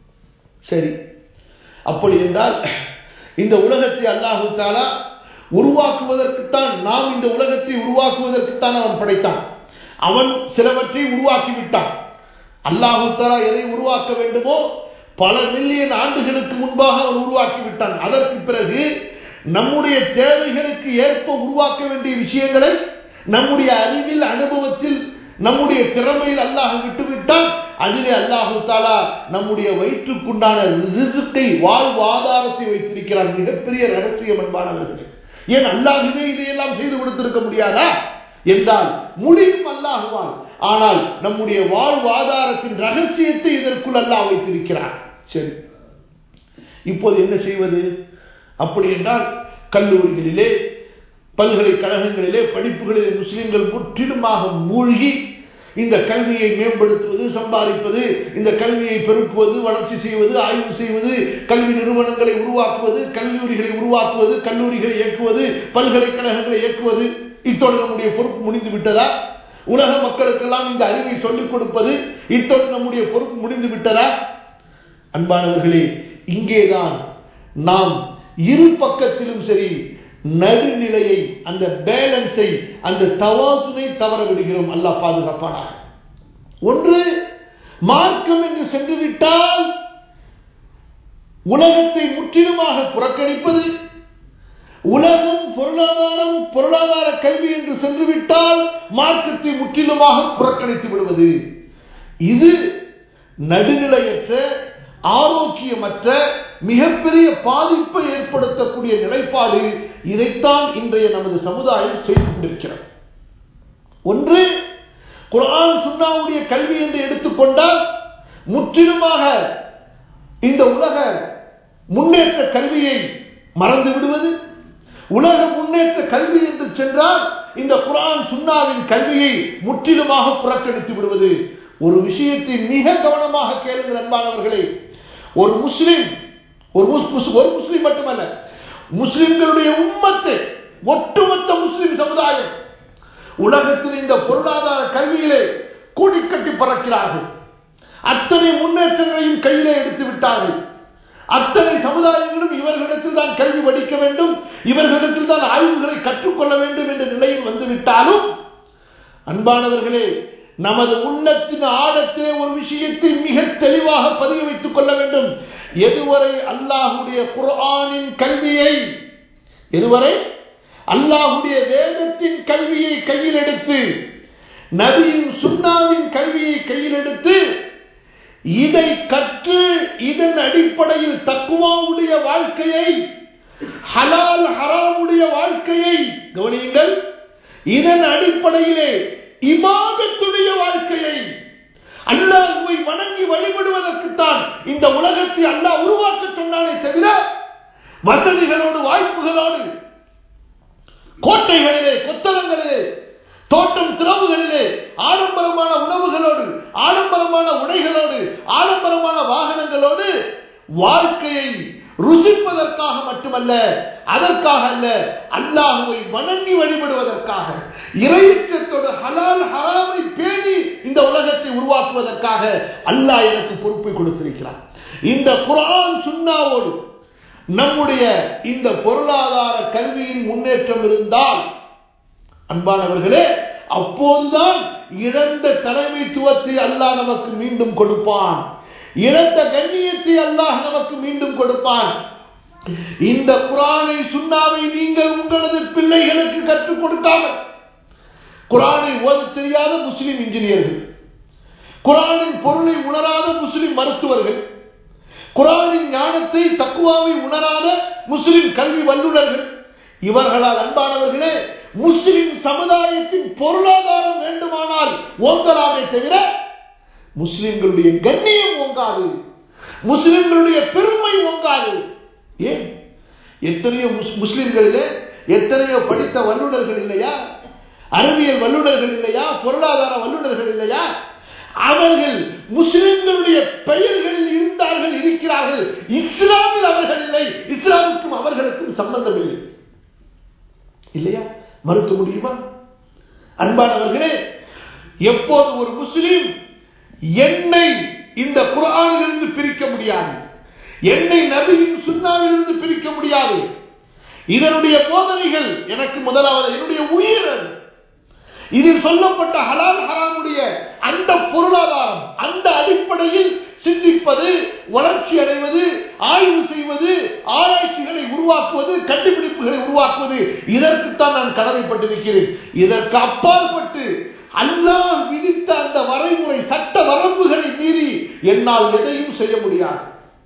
Speaker 1: சரி அப்படி என்றால் இந்த உலகத்தை அல்லாஹு தாலா உருவாக்குவதற்குத்தான் நாம் இந்த உலகத்தை உருவாக்குவதற்குத்தான் அவன் படைத்தான் அவன் சிலவற்றை உருவாக்கி விட்டான் அல்லாஹு தாலா எதை உருவாக்க வேண்டுமோ பல மில்லியன் ஆண்டுகளுக்கு முன்பாக அவன் உருவாக்கி விட்டான் அதற்கு பிறகு நம்முடைய தேவைகளுக்கு ஏற்ப உருவாக்க வேண்டிய விஷயங்களை நம்முடைய அறிவில் அனுபவத்தில் நம்முடைய திறமையில் அல்லாஹ் விட்டுவிட்டால் அதிலே அல்லாஹு தாலா நம்முடைய வயிற்றுக்குண்டான ரிசுக்கை வாழ்வாதாரத்தை வைத்திருக்கிறான் மிகப்பெரிய ரகசியம் அன்பானவர்களே ஏன் அல்லாஹுவே இதையெல்லாம் செய்து கொடுத்திருக்க முடியாதா என்றால் முடியும் அல்லாஹுவான் ஆனால் நம்முடைய வாழ்வாதாரத்தின் ரகசியத்தை இதற்குள் அல்லாஹ் வைத்திருக்கிறார் சரி இப்போது என்ன செய்வது அப்படி என்றால் கல்லூரிகளிலே பல்கலைக்கழகங்களிலே படிப்புகளிலே முஸ்லிம்கள் முற்றிலுமாக மூழ்கி இந்த கல்வியை மேம்படுத்துவது சம்பாதிப்பது இந்த கல்வியை பெருக்குவது வளர்ச்சி செய்வது ஆய்வு செய்வது கல்வி நிறுவனங்களை உருவாக்குவது கல்லூரிகளை உருவாக்குவது கல்லூரிகளை இயக்குவது பல்கலைக்கழகங்களை இயக்குவது இத்தோடு நம்முடைய பொறுப்பு முடிந்து விட்டதா உலக மக்களுக்கெல்லாம் இந்த அறிவை சொல்லிக் கொடுப்பது இத்தோடு நம்முடைய பொறுப்பு முடிந்து விட்டதா அன்பானவர்களே இங்கேதான் நாம் இரு பக்கத்திலும் சரி நடுநிலையை அந்த பேலன்ஸை அந்த தவாசுனை தவற விடுகிறோம் அல்லாஹ் பாதுகாப்பானாக ஒன்று மார்க்கம் என்று சென்று விட்டால் உலகத்தை முற்றிலுமாக புறக்கணிப்பது உலகம் பொருளாதாரம் பொருளாதார கல்வி என்று சென்று விட்டால் மார்க்கத்தை முற்றிலுமாக புறக்கணித்து விடுவது இது நடுநிலையற்ற ஆரோக்கியமற்ற மிகப்பெரிய பாதிப்பை ஏற்படுத்தக்கூடிய நிலைப்பாடு இதைத்தான் இன்றைய நமது சமுதாயம் செய்து கொண்டிருக்கிறது ஒன்று குரான் சுண்ணாவுடைய கல்வி என்று எடுத்துக்கொண்டால் முற்றிலுமாக இந்த உலக முன்னேற்ற கல்வியை மறந்து விடுவது உலக முன்னேற்ற கல்வி என்று சென்றால் இந்த குரான் சுன்னாவின் கல்வியை முற்றிலுமாக புறக்கணித்து விடுவது ஒரு விஷயத்தை மிக கவனமாக கேளுங்கள் அன்பானவர்களே ஒரு முஸ்லிம் ஒரு ஒரு முஸ்லிம் மட்டுமல்ல முஸ்லிம்களுடைய உம்மத்தை ஒட்டுமொத்த முஸ்லிம் சமுதாயம் உலகத்தில் இந்த பொருளாதார கல்வியிலே கூடி கட்டி பறக்கிறார்கள் அத்தனை முன்னேற்றங்களையும் கையிலே எடுத்து விட்டார்கள் அத்தனை சமுதாயங்களும் இவர்களிடத்தில் தான் கல்வி படிக்க வேண்டும் இவர்களிடத்தில் தான் ஆய்வுகளை கற்றுக்கொள்ள வேண்டும் என்ற நிலையில் வந்துவிட்டாலும் அன்பானவர்களே நமது உள்ளத்தின் ஆழத்திலே ஒரு விஷயத்தை மிக தெளிவாக பதிய வைத்துக் கொள்ள வேண்டும் எதுவரை அல்லாஹுடைய குர்ஆனின் கல்வியை எதுவரை அல்லாஹுடைய வேதத்தின் கல்வியை கையில் எடுத்து நபியின் சுண்ணாவின் கல்வியை கையில் எடுத்து இதை கற்று இதன் அடிப்படையில் தக்குவாவுடைய வாழ்க்கையை ஹலால் ஹராமுடைய வாழ்க்கையை கவனியுங்கள் இதன் அடிப்படையிலே இமாதத்துடைய வாழ்க்கையை அல்லாஹுவை வணங்கி வழிபடுவதற்குத்தான் இந்த உலகத்தை அல்லாஹ் உருவாக்க சொன்னானே தவிர வசதிகளோடு வாய்ப்புகளோடு கோட்டைகளிலே கொத்தளங்களிலே தோட்டம் திறவுகளிலே ஆடம்பரமான உணவுகளோடு ஆடம்பரமான உடைகளோடு ஆடம்பரமான வாகனங்களோடு வாழ்க்கையை ருசிப்பதற்காக மட்டுமல்ல அதற்காக அல்ல அல்லாஹுவை வணங்கி வழிபடுவதற்காக இறையற்றத்தோடு ஹலால் ஹராமை பேணி இந்த உலகத்தை உருவாக்குவதற்காக அல்லாஹ் எனக்கு பொறுப்பை கொடுத்திருக்கிறார் இந்த குரான் சுண்ணாவோடு நம்முடைய இந்த பொருளாதார கல்வியின் முன்னேற்றம் இருந்தால் அன்பானவர்களே அப்போதுதான் இழந்த தலைமைத்துவத்தை அல்லாஹ் நமக்கு மீண்டும் கொடுப்பான் இழந்த கண்ணியத்தை அல்லாஹ் நமக்கு மீண்டும் கொடுப்பான் இந்த குரானை சுண்ணாவை நீங்கள் உங்களது பிள்ளைகளுக்கு கற்றுக் கொடுக்காமல் குரானை ஓத தெரியாத முஸ்லிம் இன்ஜினியர்கள் குரானின் பொருளை உணராத முஸ்லிம் மருத்துவர்கள் குரானின் ஞானத்தை தக்குவாவை உணராத முஸ்லிம் கல்வி வல்லுநர்கள் இவர்களால் அன்பானவர்களே முஸ்லிம் சமுதாயத்தின் பொருளாதாரம் வேண்டுமானால் ஓங்கலாமே தவிர முஸ்லிம்களுடைய கண்ணியம் ஓங்காது முஸ்லிம்களுடைய பெருமை ஓங்காது ஏன் எத்தனையோ முஸ்லிம்களிலே எத்தனையோ படித்த வல்லுநர்கள் இல்லையா அறிவியல் வல்லுநர்கள் இல்லையா பொருளாதார வல்லுநர்கள் இல்லையா அவர்கள் முஸ்லிம்களுடைய பெயர்களில் இருந்தார்கள் இருக்கிறார்கள் இஸ்லாமில் அவர்கள் இல்லை இஸ்லாமுக்கும் அவர்களுக்கும் சம்பந்தம் இல்லை இல்லையா மறுக்க முடியுமா அன்பானவர்களே எப்போது ஒரு முஸ்லீம் என்னை இந்த குரானிலிருந்து பிரிக்க முடியாது என்னை நபியின் சுண்ணாவிலிருந்து பிரிக்க முடியாது இதனுடைய போதனைகள் எனக்கு முதலாவது என்னுடைய உயிர் அது இதில் சொல்லப்பட்ட ஹலால் ஹராமுடைய அந்த பொருளாதாரம் அந்த அடிப்படையில் சிந்திப்பது வளர்ச்சி அடைவது ஆய்வு செய்வது ஆராய்ச்சிகளை உருவாக்குவது கண்டுபிடிப்புகளை உருவாக்குவது இதற்குத்தான் நான் கடமைப்பட்டிருக்கிறேன் இதற்கு அப்பாற்பட்டு அல்லாஹ் விதித்த அந்த வரைமுறை சட்ட வரம்புகளை மீறி என்னால் எதையும் செய்ய முடியாது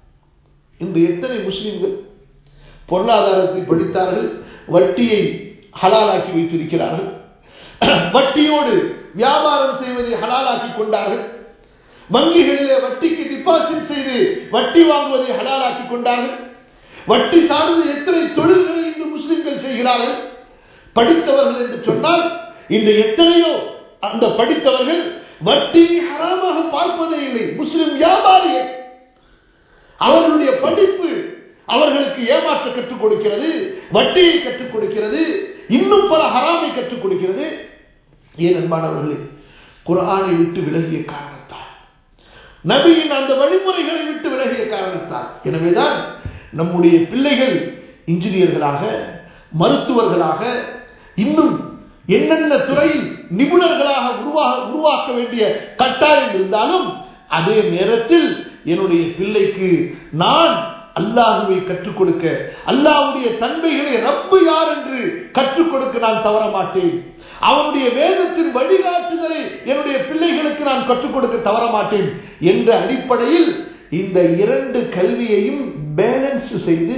Speaker 1: இன்று எத்தனை முஸ்லிம்கள் பொருளாதாரத்தை படித்தார்கள் வட்டியை ஹலாலாக்கி வைத்திருக்கிறார்கள் வட்டியோடு வியாபாரம் செய்வதை ஹலாலாக்கி கொண்டார்கள் வங்கிகளிலே வட்டிக்கு டிபாசிட் செய்து வட்டி வாங்குவதை ஹலாலாக்கி கொண்டார்கள் வட்டி சார்ந்து எத்தனை தொழில்களை இன்று முஸ்லிம்கள் செய்கிறார்கள் படித்தவர்கள் என்று சொன்னால் இன்று எத்தனையோ அந்த படித்தவர்கள் வட்டியை ஹராமாக பார்ப்பதே இல்லை முஸ்லிம் வியாபாரிகள் அவர்களுடைய படிப்பு அவர்களுக்கு ஏமாற்ற கற்றுக் கொடுக்கிறது வட்டியை கற்றுக் கொடுக்கிறது இன்னும் பல ஹராமை கற்றுக் கொடுக்கிறது ஏன் அன்பானவர்களே குரானை விட்டு விலகிய காரணத்தால் நபியின் அந்த வழிமுறைகளை விட்டு விலகிய காரணத்தால் எனவேதான் நம்முடைய பிள்ளைகள் இன்ஜினியர்களாக மருத்துவர்களாக இன்னும் என்னென்ன துறையில் நிபுணர்களாக உருவாக உருவாக்க வேண்டிய கட்டாயம் இருந்தாலும் அதே நேரத்தில் என்னுடைய பிள்ளைக்கு நான் அல்லாஹுவை கற்றுக் கொடுக்க அல்லாஹுடைய தன்மைகளை ரப்பு யார் என்று கற்றுக் கொடுக்க நான் தவற மாட்டேன் அவனுடைய வேதத்தின் வழிகாட்டுதலை என்னுடைய பிள்ளைகளுக்கு நான் கற்றுக் கொடுக்க தவற மாட்டேன் என்ற அடிப்படையில் இந்த இரண்டு கல்வியையும் பேலன்ஸ் செய்து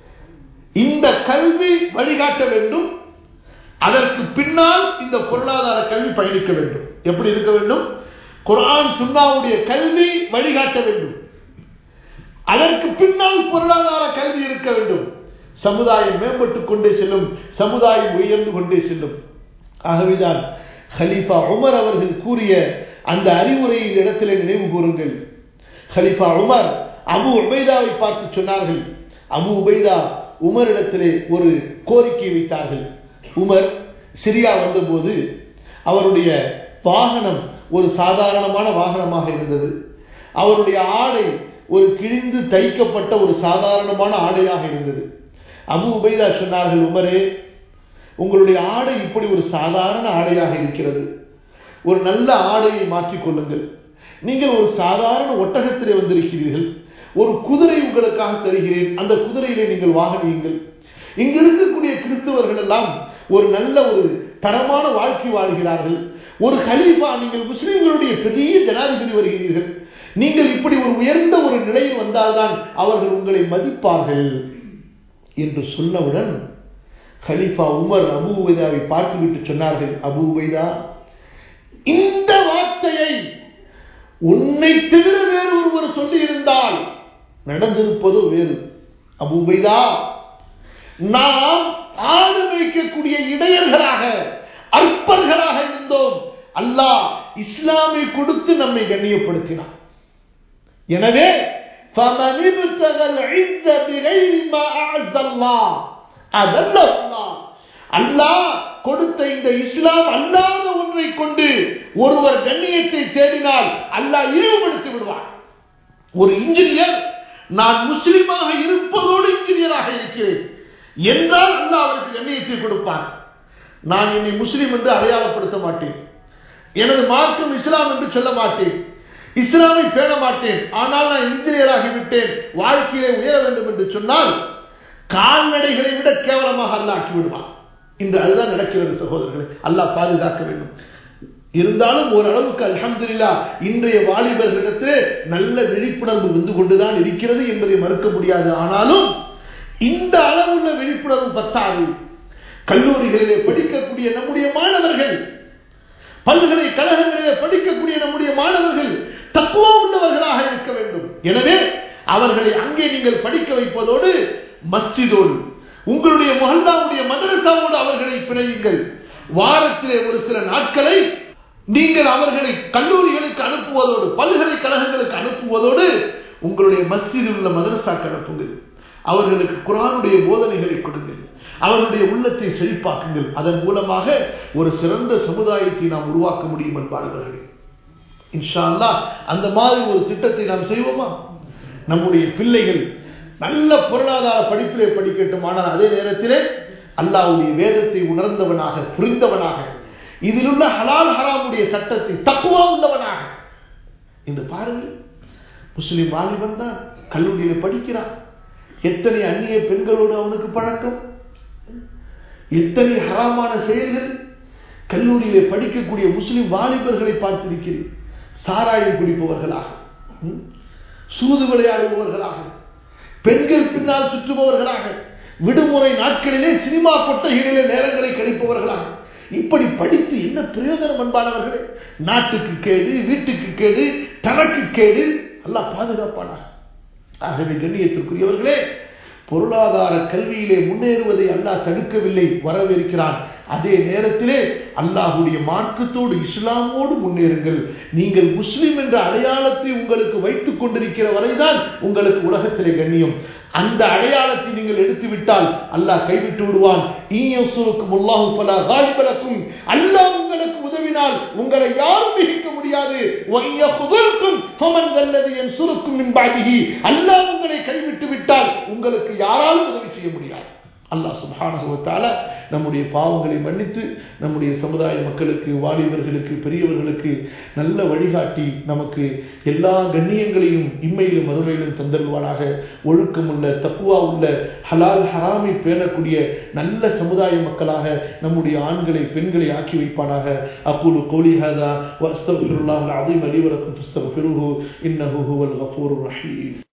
Speaker 1: இந்த கல்வி வழிகாட்ட வேண்டும் அதற்கு பின்னால் இந்த பொருளாதார கல்வி பயணிக்க வேண்டும் எப்படி இருக்க வேண்டும் குரான் சுண்ணாவுடைய கல்வி வழிகாட்ட வேண்டும் அதற்கு பின்னால் பொருளாதார கல்வி இருக்க வேண்டும் சமுதாயம் மேம்பட்டு கொண்டே செல்லும் சமுதாயம் உயர்ந்து கொண்டே செல்லும் ஆகவேதான் ஹலீஃபா உமர் அவர்கள் கூறிய அந்த அறிவுரையை இந்த இடத்திலே நினைவு கூறுங்கள் ஹலீஃபா உமர் அபு உபைதாவை பார்த்து சொன்னார்கள் அபு உபைதா உமரிடத்திலே ஒரு கோரிக்கை வைத்தார்கள் உமர் சிரியா வந்தபோது அவருடைய வாகனம் ஒரு சாதாரணமான வாகனமாக இருந்தது அவருடைய ஆடை ஒரு கிழிந்து தைக்கப்பட்ட ஒரு சாதாரணமான ஆடையாக இருந்தது அபு உபைதா சொன்னார்கள் உமரே உங்களுடைய ஆடை இப்படி ஒரு சாதாரண ஆடையாக இருக்கிறது ஒரு நல்ல ஆடையை மாற்றிக்கொள்ளுங்கள் நீங்கள் ஒரு சாதாரண ஒட்டகத்திலே வந்திருக்கிறீர்கள் ஒரு குதிரை உங்களுக்காக தருகிறேன் அந்த குதிரையிலே நீங்கள் வாகனியுங்கள் இங்க இருக்கக்கூடிய கிறிஸ்தவர்கள் எல்லாம் ஒரு நல்ல ஒரு தரமான வாழ்க்கை வாழ்கிறார்கள் ஒரு ஹலீஃபா நீங்கள் முஸ்லிம்களுடைய பெரிய ஜனாதிபதி வருகிறீர்கள் நீங்கள் இப்படி ஒரு உயர்ந்த ஒரு நிலையில் வந்தால்தான் அவர்கள் உங்களை மதிப்பார்கள் என்று சொன்னவுடன் கலீஃபா உமர் அபு உபைதாவை பார்த்துவிட்டு சொன்னார்கள் அபு உபைதா இந்த வார்த்தையை உன்னை தவிர வேறு ஒருவர் சொல்லி இருந்தால் நடந்திருப்பதோ வேறு அபு உபைதா நாம் ஆடு வைக்கக்கூடிய இடையர்களாக அற்பர்களாக இருந்தோம் அல்லாஹ் இஸ்லாமை கொடுத்து நம்மை கண்ணியப்படுத்தினான் எனவே فمن ابتغى العز بغير ما أعز الله أذل الله அல்லாஹ் கொடுத்த இந்த இஸ்லாம் அல்லாத ஒன்றை கொண்டு ஒருவர் கண்ணியத்தை தேடினால் அல்லாஹ் இழிவுபடுத்தி விடுவார் ஒரு இன்ஜினியர் நான் முஸ்லிமாக இருப்பதோடு இன்ஜினியராக இருக்கிறேன் என்றால் அல்லாஹ் அவருக்கு கண்ணியத்தை கொடுப்பான் நான் என்னை முஸ்லிம் என்று அடையாளப்படுத்த மாட்டேன் எனது மார்க்கம் இஸ்லாம் என்று சொல்ல மாட்டேன் இஸ்லாமை பேண மாட்டேன் ஆனால் நான் இன்ஜினியர் ஆகிவிட்டேன் வாழ்க்கையிலே உயர வேண்டும் என்று சொன்னால் கால்நடைகளை விட கேவலமாக அல்ல ஆக்கி விடுவான் இன்று அதுதான் நடக்கிறது சகோதரர்களை அல்லாஹ் பாதுகாக்க வேண்டும் இருந்தாலும் ஓரளவுக்கு அலமதுல்லா இன்றைய வாலிபர்களிடத்திலே நல்ல விழிப்புணர்வு வந்து கொண்டுதான் இருக்கிறது என்பதை மறுக்க முடியாது ஆனாலும் இந்த அளவுள்ள விழிப்புணர்வு பத்தாது கல்லூரிகளிலே படிக்கக்கூடிய நம்முடைய மாணவர்கள் பல்கலைக்கழகங்களிலே படிக்கக்கூடிய நம்முடைய மாணவர்கள் தக்குவா உள்ளவர்களாக இருக்க வேண்டும் எனவே அவர்களை அங்கே நீங்கள் படிக்க வைப்பதோடு மஸ்ஜிதோடு உங்களுடைய மொஹல்லாவுடைய மதரசாவோடு அவர்களை பிணையுங்கள் வாரத்திலே ஒரு சில நாட்களை நீங்கள் அவர்களை கல்லூரிகளுக்கு அனுப்புவதோடு பல்கலைக்கழகங்களுக்கு அனுப்புவதோடு உங்களுடைய மஸ்ஜிதில் உள்ள மதரசாக்கு அனுப்புங்கள் அவர்களுக்கு குரானுடைய போதனைகளை கொடுங்கள் அவர்களுடைய உள்ளத்தை செழிப்பாக்குங்கள் அதன் மூலமாக ஒரு சிறந்த சமுதாயத்தை நாம் உருவாக்க முடியும் என்பார்களே இன்ஷா அல்லா அந்த மாதிரி ஒரு திட்டத்தை நாம் செய்வோமா நம்முடைய பிள்ளைகள் நல்ல பொருளாதார படிப்பிலே படிக்கட்டும் ஆனால் அதே நேரத்திலே அல்லாவுடைய வேதத்தை உணர்ந்தவனாக புரிந்தவனாக இதில் உள்ள ஹலால் ஹராமுடைய சட்டத்தை தக்குவா உள்ளவனாக என்று பாருங்கள் முஸ்லிம் வாலிபன் தான் கல்லூரியில் படிக்கிறான் எத்தனை அந்நிய பெண்களோடு அவனுக்கு பழக்கம் எத்தனை ஹராமான செயல்கள் கல்லூரியிலே படிக்கக்கூடிய முஸ்லிம் வாலிபர்களை பார்த்திருக்கிறேன் சாராயம் குடிப்பவர்களாக சூது விளையாடுபவர்களாக பெண்கள் பின்னால் சுற்றுபவர்களாக விடுமுறை நாட்களிலே சினிமா கொட்டைகளிலே நேரங்களை கழிப்பவர்களாக இப்படி படித்து என்ன பிரயோஜனம் அன்பானவர்களே நாட்டுக்கு கேடு வீட்டுக்கு கேடு தனக்கு கேடு எல்லாம் பாதுகாப்பானாக ஆகவே கண்ணியத்திற்குரியவர்களே பொருளாதார கல்வியிலே முன்னேறுவதை அல்லாஹ் தடுக்கவில்லை வரவிருக்கிறான் அதே நேரத்திலே அல்லாஹுடைய மார்க்கத்தோடு இஸ்லாமோடு முன்னேறுங்கள் நீங்கள் முஸ்லிம் என்ற அடையாளத்தை உங்களுக்கு வைத்துக் கொண்டிருக்கிற வரைதான் உங்களுக்கு உலகத்திலே கண்ணியம் அந்த அடையாளத்தை நீங்கள் எடுத்துவிட்டால் அல்லாஹ் கைவிட்டு விடுவான் ஈயசுருக்கும் உல்லாஹு பலா காலிபலக்கும் அல்லாஹ் உங்களுக்கு உதவினால் உங்களை யாரும் மிகிக்க முடியாது என் சுருக்கும் மின்பாடிகி அல்லாஹ் உங்களை கைவிட்டு விட்டால் உங்களுக்கு யாராலும் உதவி செய்ய முடியாது அல்லாஹ் சுபானுவத்தால நம்முடைய பாவங்களை மன்னித்து நம்முடைய சமுதாய மக்களுக்கு வாலிபர்களுக்கு பெரியவர்களுக்கு நல்ல வழிகாட்டி நமக்கு எல்லா கண்ணியங்களையும் இம்மையிலும் மறுமையிலும் தந்தருவானாக ஒழுக்கமுள்ள தப்புவா உள்ள ஹலால் ஹராமை பேணக்கூடிய நல்ல சமுதாய மக்களாக நம்முடைய ஆண்களை பெண்களை ஆக்கி வைப்பானாக அக்குலு கோலி ஹதா வஸ்தகுல்லாஹ் அலீம் அலி வலக்கும் ஃபஸ்தகுஃபிருஹு இன்னஹு ஹுவல் கஃபூருர் ரஹீம்